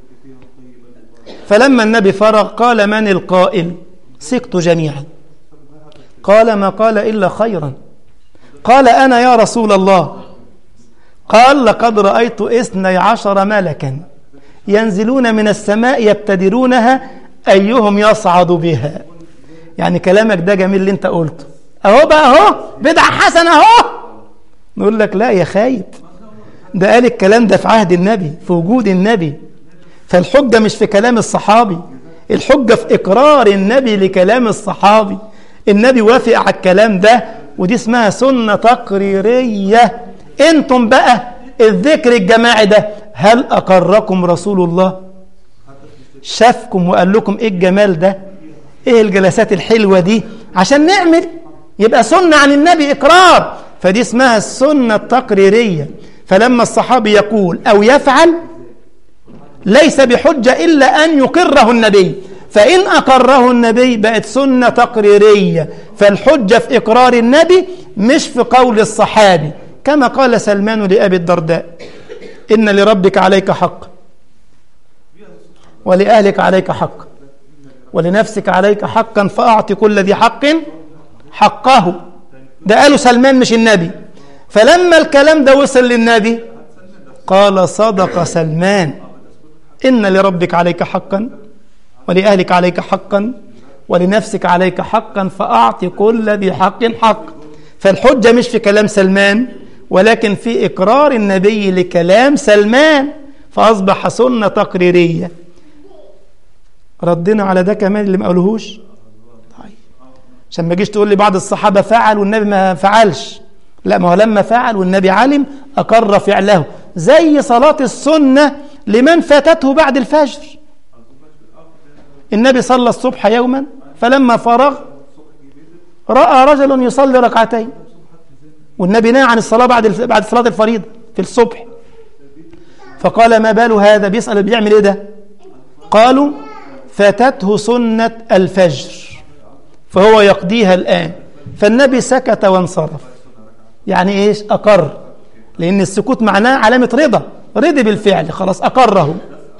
فلما النبي فرغ قال من القائل سكت جميعا قال ما قال إلا خيرا قال أنا يا رسول الله قال لقد رأيت اثني عشر ملكا ينزلون من السماء يبتدرونها أيهم يصعد بها يعني كلامك ده جميل اللي انت قلته اهو بقى اهو بدعة حسنة اهو نقول لك لا يا خايب ده قال الكلام ده في عهد النبي في وجود النبي فالحجة مش في كلام الصحابي الحجة في إقرار النبي لكلام الصحابي النبي وافق على الكلام ده ودي اسمها سنة تقريرية انتم بقى الذكر الجماعي ده هل أقركم رسول الله شافكم وقال لكم ايه الجمال ده ايه الجلسات الحلوة دي عشان نعمل يبقى سنة عن النبي إقرار فدي اسمها السنة التقريرية فلما الصحابي يقول أو يفعل ليس بحجة إلا أن يقره النبي فإن أقره النبي بقت سنة تقريرية فالحجة في إقرار النبي مش في قول الصحابي كما قال سلمان لأبي الدرداء إن لربك عليك حق ولأهلك عليك حق ولنفسك عليك حقا فأعطي كل ذي حق حقه ده قاله سلمان مش النبي فلما الكلام ده وصل للنبي قال صدق سلمان إن لربك عليك حقا ولأهلك عليك حقا ولنفسك عليك حقا فأعطي كل ذي حق حق فالحجة مش في كلام سلمان ولكن في إقرار النبي لكلام سلمان فأصبح سنة تقريرية ردنا على ده كمان اللي ما قالوهوش عشان ما تجيش تقول لي بعض الصحابة فعل والنبي ما فعلش لا ما هو لما فعل والنبي علم أقر فعله زي صلاة السنة لمن فاتته بعد الفجر النبي صلى الصبح يوما فلما فرغ رأى رجل يصلي ركعتين والنبي نهى عن الصلاة بعد بعد صلاة الفريضة في الصبح فقال ما بال هذا بيسأل بيعمل ايه ده قالوا فاتته سنة الفجر فهو يقضيها الآن فالنبي سكت وانصرف يعني ايش أقر لأن السكوت معناه علامة رضا رضي بالفعل خلاص أقره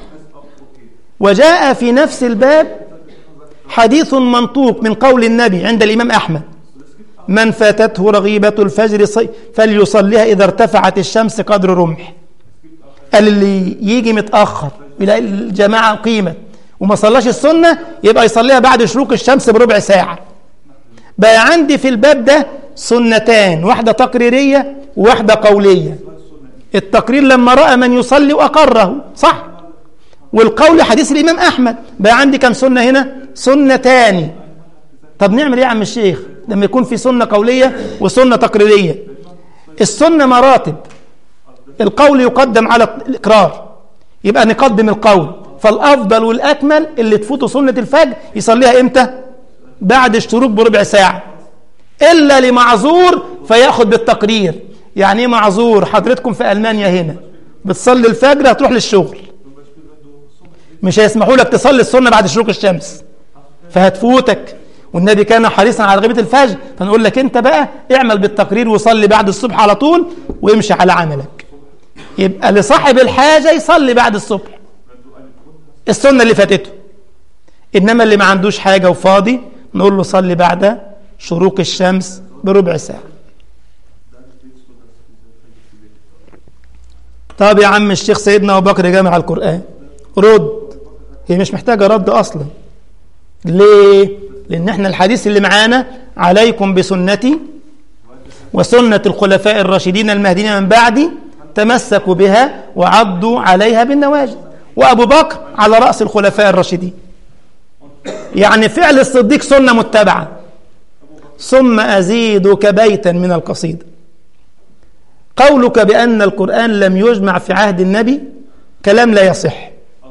وجاء في نفس الباب حديث منطوق من قول النبي عند الإمام أحمد من فاتته رغيبة الفجر فليصليها إذا ارتفعت الشمس قدر رمح قال اللي يجي متأخر يلاقي الجماعة قيمة وما صلاش السنة يبقى يصليها بعد شروق الشمس بربع ساعة بقى عندي في الباب ده سنتان واحدة تقريرية وواحدة قولية التقرير لما رأى من يصلي وأقره صح والقول حديث الإمام أحمد بقى عندي كم سنة هنا سنتان طب نعمل ايه يا عم الشيخ لما يكون في سنة قولية وسنة تقريرية السنة مراتب القول يقدم على الإقرار يبقى نقدم القول فالأفضل والأكمل اللي تفوته سنة الفجر يصليها إمتى بعد الشروق بربع ساعة إلا لمعذور فياخد بالتقرير يعني ايه معذور حضرتكم في ألمانيا هنا بتصلي الفجر هتروح للشغل مش هيسمحوا لك تصلي السنة بعد شروق الشمس فهتفوتك والنبي كان حريصا على غيبة الفجر فنقول لك انت بقى اعمل بالتقرير وصلي بعد الصبح على طول وامشي على عملك يبقى لصاحب الحاجة يصلي بعد الصبح السنة اللي فاتته إنما اللي ما عندوش حاجة وفاضي نقول له صلي بعد شروق الشمس بربع ساعة طب يا عم الشيخ سيدنا أبو بكر جامع القرآن رد هي مش محتاجة رد أصلا ليه؟ لأن احنا الحديث اللي معانا عليكم بسنتي وسنة الخلفاء الراشدين المهديين من بعدي تمسكوا بها وعضوا عليها بالنواجذ وأبو بكر على رأس الخلفاء الراشدين يعني فعل الصديق سنة متبعة ثم أزيدك بيتا من القصيدة قولك بأن القرآن لم يجمع في عهد النبي كلام لا يصح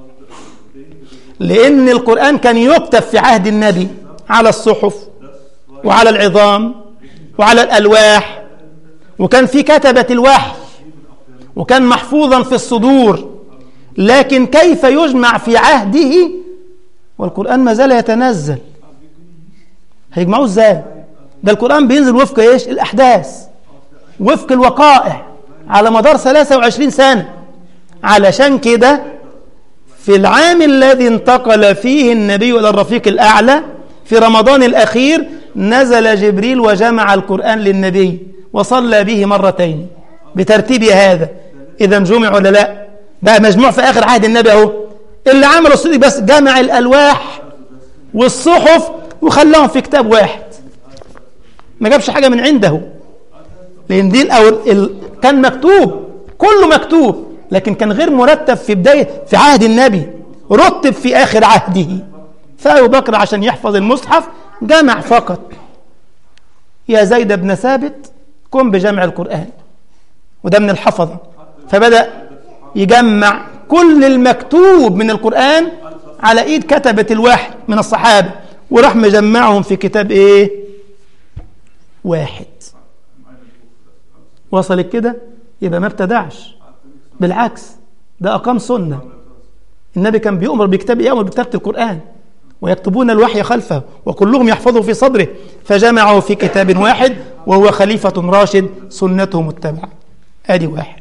لأن القرآن كان يكتب في عهد النبي على الصحف وعلى العظام وعلى الألواح وكان في كتبة الوحي وكان محفوظا في الصدور لكن كيف يجمع في عهده والقرآن ما زال يتنزل هيجمعوه ازاي ده القرآن بينزل وفق ايش الأحداث وفق الوقائع على مدار 23 سنة علشان كده في العام الذي انتقل فيه النبي إلى الرفيق الأعلى في رمضان الأخير نزل جبريل وجمع القرآن للنبي وصلى به مرتين بترتيب هذا إذا جمع ولا لا بقى مجموع في آخر عهد النبي أهو اللي عمله الصديق بس جمع الألواح والصحف وخلاهم في كتاب واحد ما جابش حاجة من عنده لأن دي الأول ال... كان مكتوب كله مكتوب لكن كان غير مرتب في بداية في عهد النبي رتب في آخر عهده فأبو بكر عشان يحفظ المصحف جمع فقط يا زيد بن ثابت قم بجمع القرآن وده من الحفظة فبدأ يجمع كل المكتوب من القرآن على ايد كتبة الوحي من الصحابة وراح مجمعهم في كتاب ايه واحد وصلت كده يبقى ما ابتدعش بالعكس ده أقام سنة النبي كان بيؤمر بكتاب يأمر بكتابة القرآن ويكتبون الوحي خلفه وكلهم يحفظه في صدره فجمعه في كتاب واحد وهو خليفة راشد سنته متبعة آدي واحد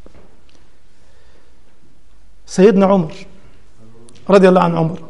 سيدنا عمر رضي الله عن عمر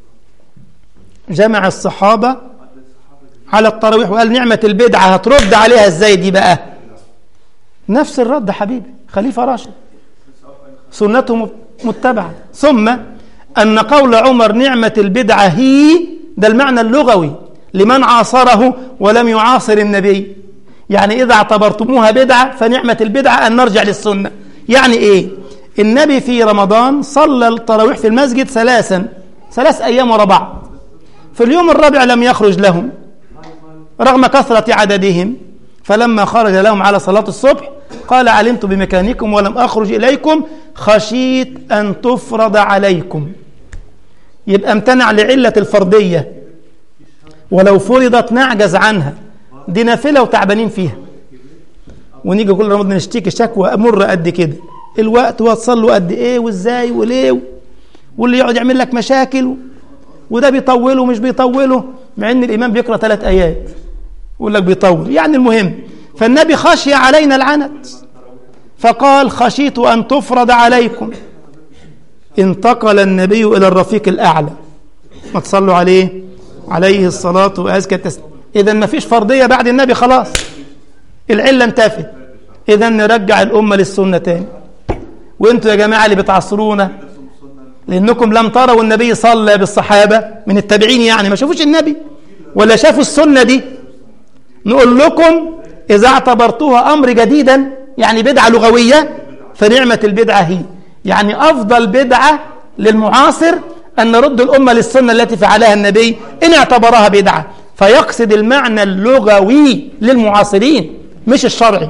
جمع الصحابة على التراويح وقال نعمة البدعة هترد عليها ازاي دي بقى نفس الرد حبيبي خليفة راشد سنته متبعة ثم أن قول عمر نعمة البدعة هي ده المعنى اللغوي لمن عاصره ولم يعاصر النبي يعني إذا اعتبرتموها بدعة فنعمة البدعة أن نرجع للسنة يعني إيه النبي في رمضان صلى التراويح في المسجد ثلاثا ثلاث أيام ورا بعض في اليوم الرابع لم يخرج لهم رغم كثرة عددهم فلما خرج لهم على صلاة الصبح قال علمت بمكانكم ولم أخرج إليكم خشيت أن تفرض عليكم يبقى امتنع لعلة الفردية ولو فرضت نعجز عنها دي نافلة وتعبانين فيها ونيجي كل رمضان نشتكي شكوى مر قد كده الوقت وتصلوا قد ايه وازاي وليه واللي يقعد يعمل لك مشاكل وده بيطوله ومش بيطوله مع ان الامام بيقرا ثلاث ايات يقول لك بيطول يعني المهم فالنبي خشي علينا العنت فقال خشيت ان تفرض عليكم انتقل النبي الى الرفيق الاعلى ما تصلوا عليه عليه الصلاه وازكى التسليم اذا ما فيش فرضيه بعد النبي خلاص العله انتفت اذا نرجع الامه للسنه تاني وانتوا يا جماعه اللي بتعصرونا لانكم لم تروا النبي صلى بالصحابه من التابعين يعني ما شافوش النبي ولا شافوا السنه دي نقول لكم اذا اعتبرتوها امر جديدا يعني بدعه لغويه فنعمه البدعه هي يعني افضل بدعه للمعاصر ان نرد الامه للسنه التي فعلها النبي ان اعتبرها بدعه فيقصد المعنى اللغوي للمعاصرين مش الشرعي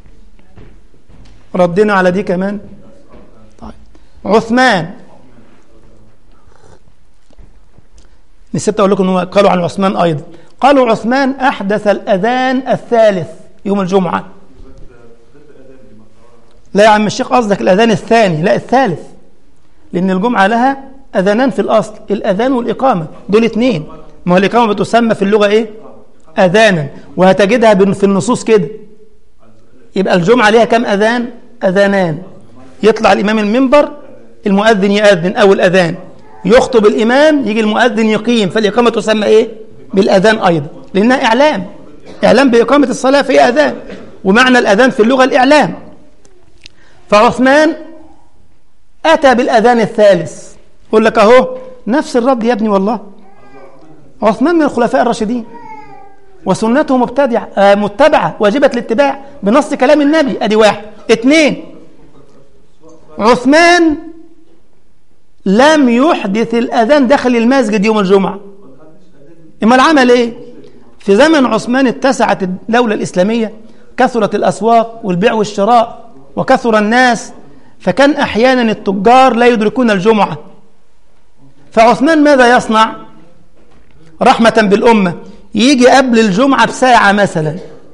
ردنا على دي كمان طيب عثمان نسيت اقول لكم انه قالوا عن عثمان ايضا قالوا عثمان احدث الاذان الثالث يوم الجمعه لا يا عم الشيخ قصدك الاذان الثاني لا الثالث لان الجمعه لها اذانان في الاصل الاذان والاقامه دول اثنين ما هو الاقامه بتسمى في اللغه ايه اذانا وهتجدها في النصوص كده يبقى الجمعه ليها كم اذان اذانان يطلع الامام المنبر المؤذن يأذن او الاذان يخطب الإمام يجي المؤذن يقيم فالإقامة تسمى إيه؟ بالأذان أيضا لأنها إعلام إعلام بإقامة الصلاة في أذان ومعنى الأذان في اللغة الإعلام فعثمان أتى بالأذان الثالث يقول لك أهو نفس الرد يا ابني والله عثمان من الخلفاء الراشدين وسنته مبتدعة آه متبعة واجبة الاتباع بنص كلام النبي أدي واحد اثنين عثمان لم يحدث الأذان داخل المسجد يوم الجمعة إما العمل إيه في زمن عثمان اتسعت الدولة الإسلامية كثرت الأسواق والبيع والشراء وكثر الناس فكان أحيانا التجار لا يدركون الجمعة فعثمان ماذا يصنع رحمة بالأمة يجي قبل الجمعة بساعة مثلا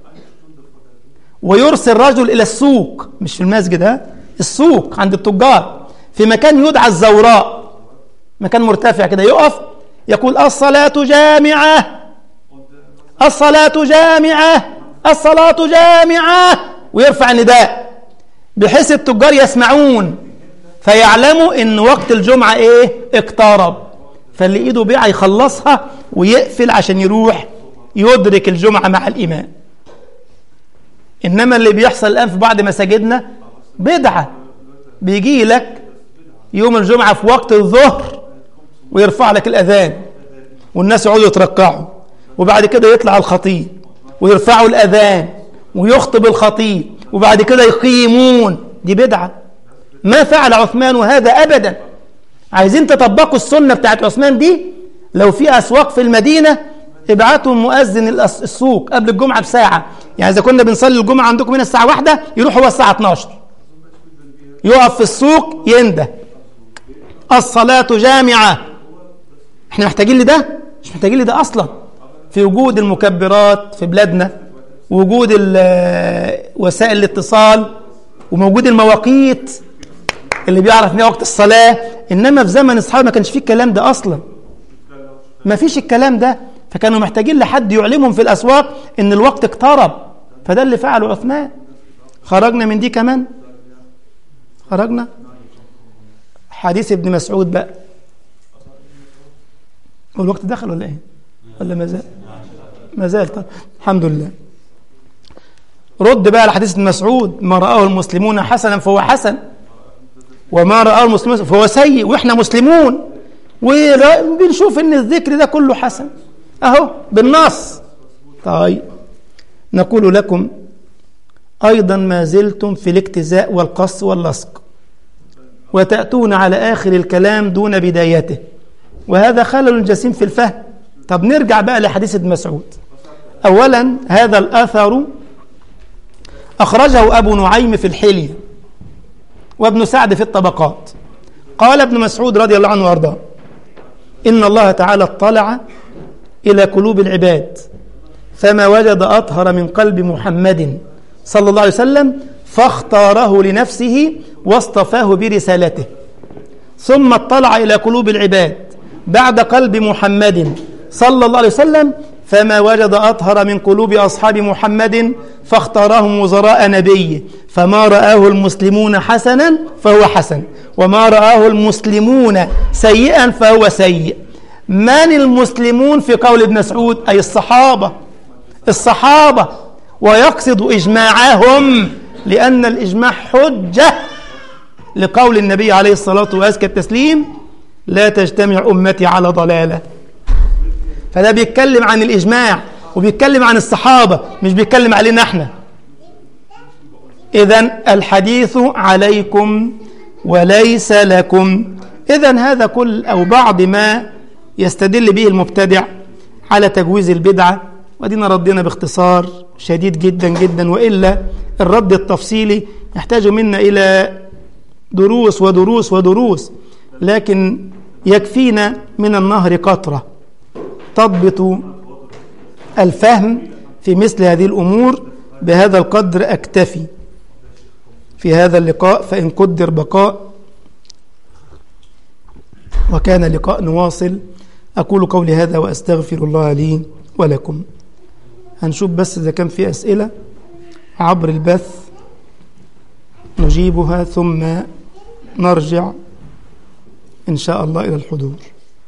ويرسل رجل إلى السوق مش في المسجد ها السوق عند التجار في مكان يدعى الزوراء مكان مرتفع كده يقف يقول الصلاة جامعة الصلاة جامعة الصلاة جامعة ويرفع النداء بحيث التجار يسمعون فيعلموا ان وقت الجمعة ايه اقترب فاللي ايده بيعة يخلصها ويقفل عشان يروح يدرك الجمعة مع الإمام إنما اللي بيحصل الآن في بعض مساجدنا بدعة بيجي لك يوم الجمعة في وقت الظهر ويرفع لك الأذان والناس يقعدوا يترقعوا وبعد كده يطلع الخطيب ويرفعوا الأذان ويخطب الخطيب وبعد كده يقيمون دي بدعة ما فعل عثمان هذا أبدا عايزين تطبقوا السنة بتاعت عثمان دي لو في أسواق في المدينة ابعتوا مؤذن السوق قبل الجمعة بساعة يعني إذا كنا بنصلي الجمعة عندكم هنا الساعة واحدة يروح هو الساعة 12 يقف في السوق ينده الصلاة جامعة احنا محتاجين لده مش محتاجين لده أصلا في وجود المكبرات في بلادنا وجود وسائل الاتصال وموجود المواقيت اللي بيعرف ان وقت الصلاة إنما في زمن الصحابة ما كانش فيه الكلام ده أصلا ما فيش الكلام ده فكانوا محتاجين لحد يعلمهم في الأسواق إن الوقت اقترب فده اللي فعله عثمان خرجنا من دي كمان خرجنا حديث ابن مسعود بقى هو الوقت دخل ولا ايه ولا ما زال ما زال طب الحمد لله رد بقى على حديث ابن مسعود ما رآه المسلمون حسنا فهو حسن وما رآه المسلمون فهو سيء واحنا مسلمون وبنشوف ان الذكر ده كله حسن اهو بالنص طيب نقول لكم ايضا ما زلتم في الاجتزاء والقص واللصق وتأتون على آخر الكلام دون بدايته وهذا خلل جسيم في الفهم طب نرجع بقى لحديث ابن مسعود أولا هذا الأثر أخرجه أبو نعيم في الحلية وابن سعد في الطبقات قال ابن مسعود رضي الله عنه وارضاه إن الله تعالى اطلع إلى قلوب العباد فما وجد أطهر من قلب محمد صلى الله عليه وسلم فاختاره لنفسه واصطفاه برسالته ثم اطلع إلى قلوب العباد بعد قلب محمد صلى الله عليه وسلم فما وجد أطهر من قلوب أصحاب محمد فاختارهم وزراء نبيه فما رآه المسلمون حسنا فهو حسن وما رآه المسلمون سيئا فهو سيء من المسلمون في قول ابن مسعود أي الصحابة الصحابة ويقصد إجماعهم لأن الإجماع حجة لقول النبي عليه الصلاة وأزكى التسليم لا تجتمع أمتي على ضلالة فده بيتكلم عن الإجماع وبيتكلم عن الصحابة مش بيتكلم علينا احنا إذا الحديث عليكم وليس لكم إذا هذا كل أو بعض ما يستدل به المبتدع على تجويز البدعة ودينا ردنا باختصار شديد جدا جدا وإلا الرد التفصيلي يحتاج منا إلى دروس ودروس ودروس لكن يكفينا من النهر قطرة تضبط الفهم في مثل هذه الأمور بهذا القدر أكتفي في هذا اللقاء فإن قدر بقاء وكان لقاء نواصل أقول قولي هذا وأستغفر الله لي ولكم هنشوف بس إذا كان في أسئلة عبر البث نجيبها ثم نرجع إن شاء الله إلى الحضور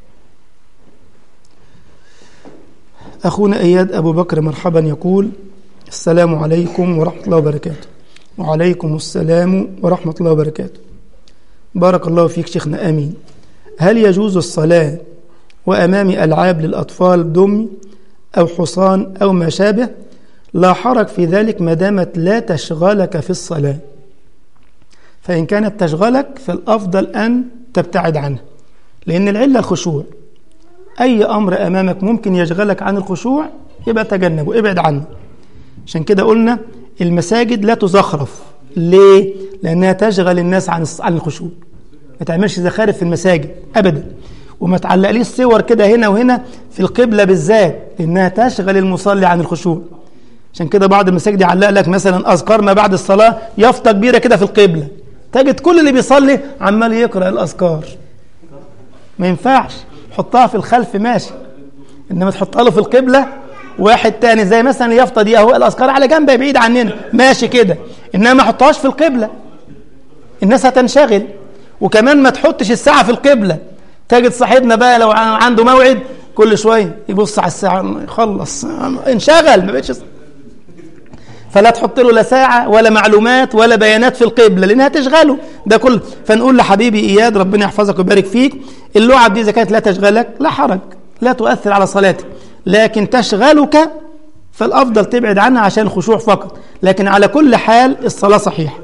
أخونا إياد أبو بكر مرحبا يقول السلام عليكم ورحمة الله وبركاته وعليكم السلام ورحمة الله وبركاته بارك الله فيك شيخنا أمين هل يجوز الصلاة وأمام ألعاب للأطفال دمي أو حصان أو ما شابه لا حرج في ذلك ما دامت لا تشغلك في الصلاة فإن كانت تشغلك فالأفضل أن تبتعد عنها لأن العلة الخشوع أي أمر أمامك ممكن يشغلك عن الخشوع يبقى تجنبه ابعد عنه عشان كده قلنا المساجد لا تزخرف ليه؟ لأنها تشغل الناس عن عن الخشوع ما تعملش زخارف في المساجد أبدا وما تعلقليش صور كده هنا وهنا في القبلة بالذات لأنها تشغل المصلي عن الخشوع عشان كده بعض المساجد يعلق لك مثلا أذكار ما بعد الصلاة يافطة كبيرة كده في القبلة تجد كل اللي بيصلي عمال يقرأ الأذكار ما ينفعش حطها في الخلف ماشي انما تحطها له في القبلة واحد تاني زي مثلا اليافطة دي اهو الأذكار على جنب بعيد عننا ماشي كده انما ما حطهاش في القبلة الناس هتنشغل وكمان ما تحطش الساعة في القبلة تجد صاحبنا بقى لو عنده موعد كل شوية يبص على الساعة يخلص انشغل ما بقتش فلا تحط له لا ساعة ولا معلومات ولا بيانات في القبلة لأنها تشغله ده كله فنقول لحبيبي إياد ربنا يحفظك ويبارك فيك اللعب دي إذا كانت لا تشغلك لا حرج لا تؤثر على صلاتك لكن تشغلك فالأفضل تبعد عنها عشان الخشوع فقط لكن على كل حال الصلاة صحيحة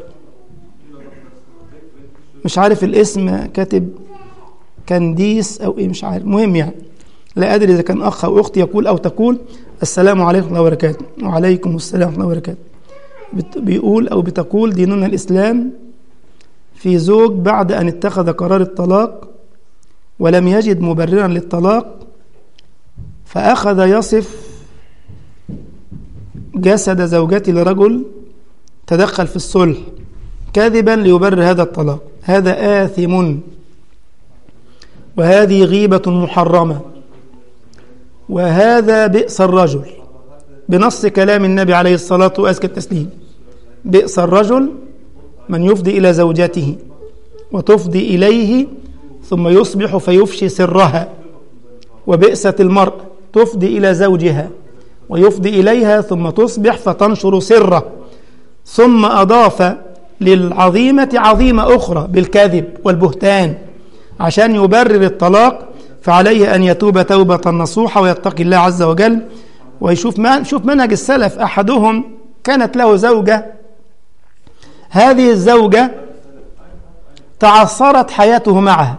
مش عارف الاسم كاتب كنديس أو إيه مش عارف مهم يعني لا أدري إذا كان أخ أو أخت يقول أو تقول السلام عليكم ورحمة الله وبركاته وعليكم السلام ورحمة الله وبركاته بيقول أو بتقول ديننا الإسلام في زوج بعد أن اتخذ قرار الطلاق ولم يجد مبررا للطلاق فأخذ يصف جسد زوجته لرجل تدخل في الصلح كاذبا ليبرر هذا الطلاق هذا آثم وهذه غيبة محرمة وهذا بئس الرجل بنص كلام النبي عليه الصلاة وأزكى التسليم بئس الرجل من يفضي إلى زوجته وتفضي إليه ثم يصبح فيفشي سرها وبئست المرء تفضي إلى زوجها ويفضي إليها ثم تصبح فتنشر سره ثم أضاف للعظيمة عظيمة أخرى بالكذب والبهتان عشان يبرر الطلاق فعليه أن يتوب توبة نصوحة ويتقي الله عز وجل ويشوف من شوف منهج السلف أحدهم كانت له زوجة هذه الزوجة تعثرت حياته معها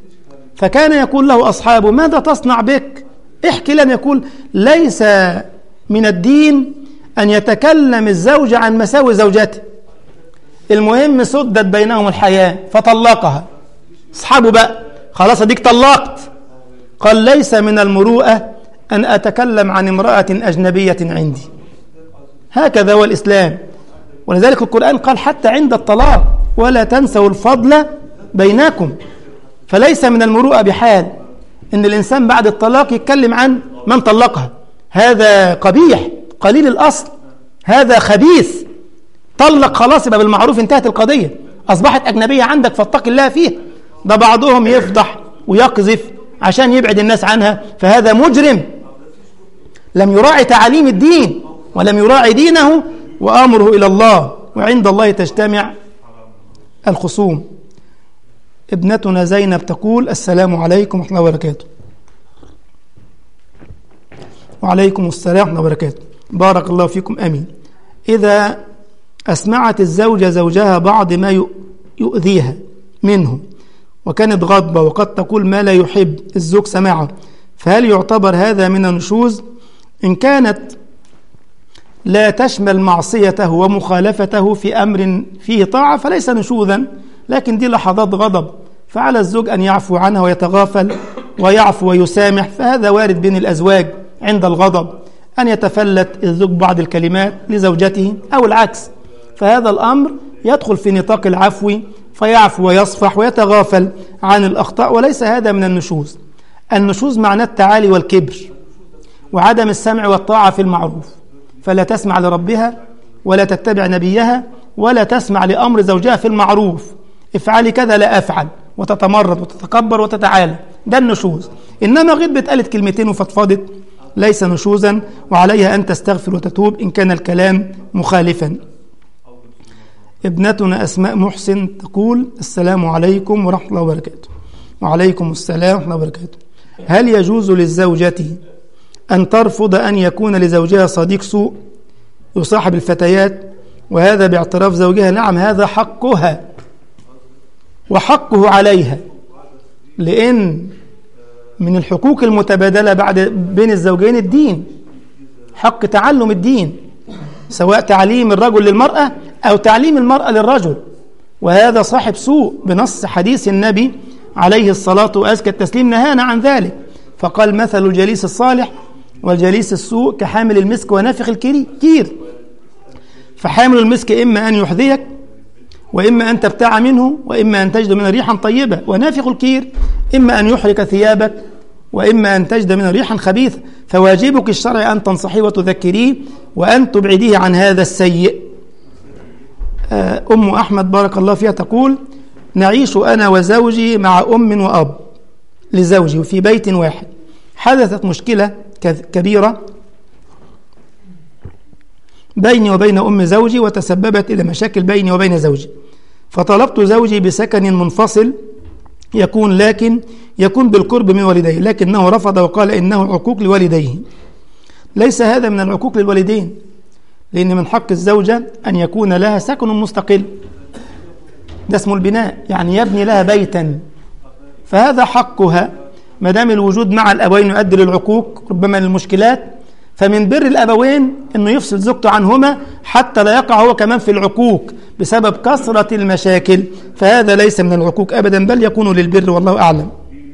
فكان يقول له أصحابه ماذا تصنع بك احكي لم يقول ليس من الدين أن يتكلم الزوج عن مساوي زوجته المهم سدت بينهم الحياة فطلقها اصحابه بقى خلاص اديك طلقت قال ليس من المروءة أن أتكلم عن امرأة أجنبية عندي هكذا هو الإسلام ولذلك القرآن قال حتى عند الطلاق ولا تنسوا الفضل بينكم فليس من المروءة بحال إن الإنسان بعد الطلاق يتكلم عن من طلقها هذا قبيح قليل الأصل هذا خبيث طلق خلاص يبقى بالمعروف انتهت القضية أصبحت أجنبية عندك فاتق الله فيها ده بعضهم يفضح ويقذف عشان يبعد الناس عنها فهذا مجرم لم يراعي تعاليم الدين ولم يراعي دينه وأمره إلى الله وعند الله تجتمع الخصوم ابنتنا زينب تقول السلام عليكم ورحمة الله وبركاته وعليكم السلام ورحمة الله وبركاته بارك الله فيكم أمين إذا أسمعت الزوجة زوجها بعض ما يؤذيها منه وكانت غضبة وقد تقول ما لا يحب الزوج سماعه فهل يعتبر هذا من النشوز إن كانت لا تشمل معصيته ومخالفته في أمر فيه طاعة فليس نشوذا لكن دي لحظات غضب فعلى الزوج أن يعفو عنها ويتغافل ويعفو ويسامح فهذا وارد بين الأزواج عند الغضب أن يتفلت الزوج بعض الكلمات لزوجته أو العكس فهذا الأمر يدخل في نطاق العفو فيعفو ويصفح ويتغافل عن الأخطاء وليس هذا من النشوز النشوز معناه التعالي والكبر وعدم السمع والطاعة في المعروف فلا تسمع لربها ولا تتبع نبيها ولا تسمع لأمر زوجها في المعروف افعلي كذا لا أفعل وتتمرد وتتكبر وتتعالى ده النشوز إنما غير بتقالت كلمتين وفضفضت ليس نشوزا وعليها أن تستغفر وتتوب إن كان الكلام مخالفا ابنتنا أسماء محسن تقول السلام عليكم ورحمة الله وبركاته وعليكم السلام ورحمة الله وبركاته هل يجوز للزوجة أن ترفض أن يكون لزوجها صديق سوء يصاحب الفتيات وهذا باعتراف زوجها نعم هذا حقها وحقه عليها لأن من الحقوق المتبادلة بعد بين الزوجين الدين حق تعلم الدين سواء تعليم الرجل للمرأة أو تعليم المرأة للرجل وهذا صاحب سوء بنص حديث النبي عليه الصلاة وأزكى التسليم نهانا عن ذلك فقال مثل الجليس الصالح والجليس السوء كحامل المسك ونافخ الكير فحامل المسك إما أن يحذيك وإما أن تبتاع منه وإما أن تجد منه ريحا طيبة ونافخ الكير إما أن يحرق ثيابك وإما أن تجد منه ريحا خبيث فواجبك الشرع أن تنصحيه وتذكريه وأن تبعديه عن هذا السيء أم أحمد بارك الله فيها تقول نعيش أنا وزوجي مع أم وأب لزوجي وفي بيت واحد حدثت مشكلة كبيرة بيني وبين أم زوجي وتسببت إلى مشاكل بيني وبين زوجي فطلبت زوجي بسكن منفصل يكون لكن يكون بالقرب من والديه لكنه رفض وقال إنه عقوق لوالديه ليس هذا من العقوق للوالدين لأن من حق الزوجة أن يكون لها سكن مستقل ده اسمه البناء يعني يبني لها بيتا فهذا حقها ما دام الوجود مع الأبوين يؤدي للعقوق ربما للمشكلات فمن بر الأبوين أنه يفصل زوجته عنهما حتى لا يقع هو كمان في العقوق بسبب كثرة المشاكل فهذا ليس من العقوق أبدا بل يكون للبر والله أعلم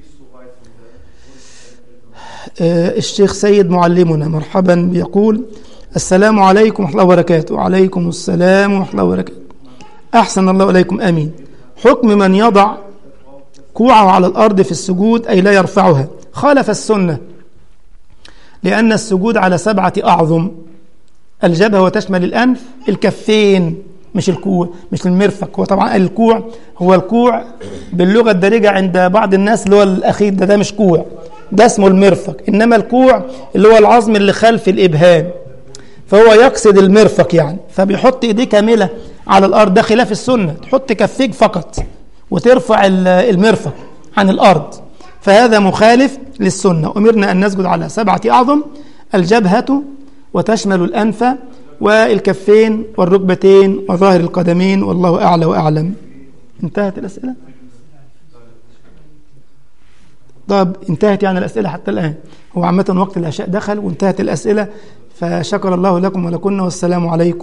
الشيخ سيد معلمنا مرحبا بيقول السلام عليكم ورحمة الله وبركاته وعليكم السلام ورحمة الله وبركاته أحسن الله إليكم أمين حكم من يضع كوعه على الأرض في السجود أي لا يرفعها خالف السنة لأن السجود على سبعة أعظم الجبهة وتشمل الأنف الكفين مش الكوع مش المرفق هو طبعا الكوع هو الكوع باللغة الدارجة عند بعض الناس اللي هو الأخير ده ده مش كوع ده اسمه المرفق إنما الكوع اللي هو العظم اللي خلف الإبهام فهو يقصد المرفق يعني فبيحط إيديه كاملة على الأرض ده خلاف السنة تحط كفيك فقط وترفع المرفق عن الأرض فهذا مخالف للسنة أمرنا أن نسجد على سبعة أعظم الجبهة وتشمل الأنف والكفين والركبتين وظاهر القدمين والله أعلى وأعلم انتهت الأسئلة طب انتهت يعني الأسئلة حتى الآن هو عامة وقت العشاء دخل وانتهت الأسئلة فشكر الله لكم ولكن والسلام عليكم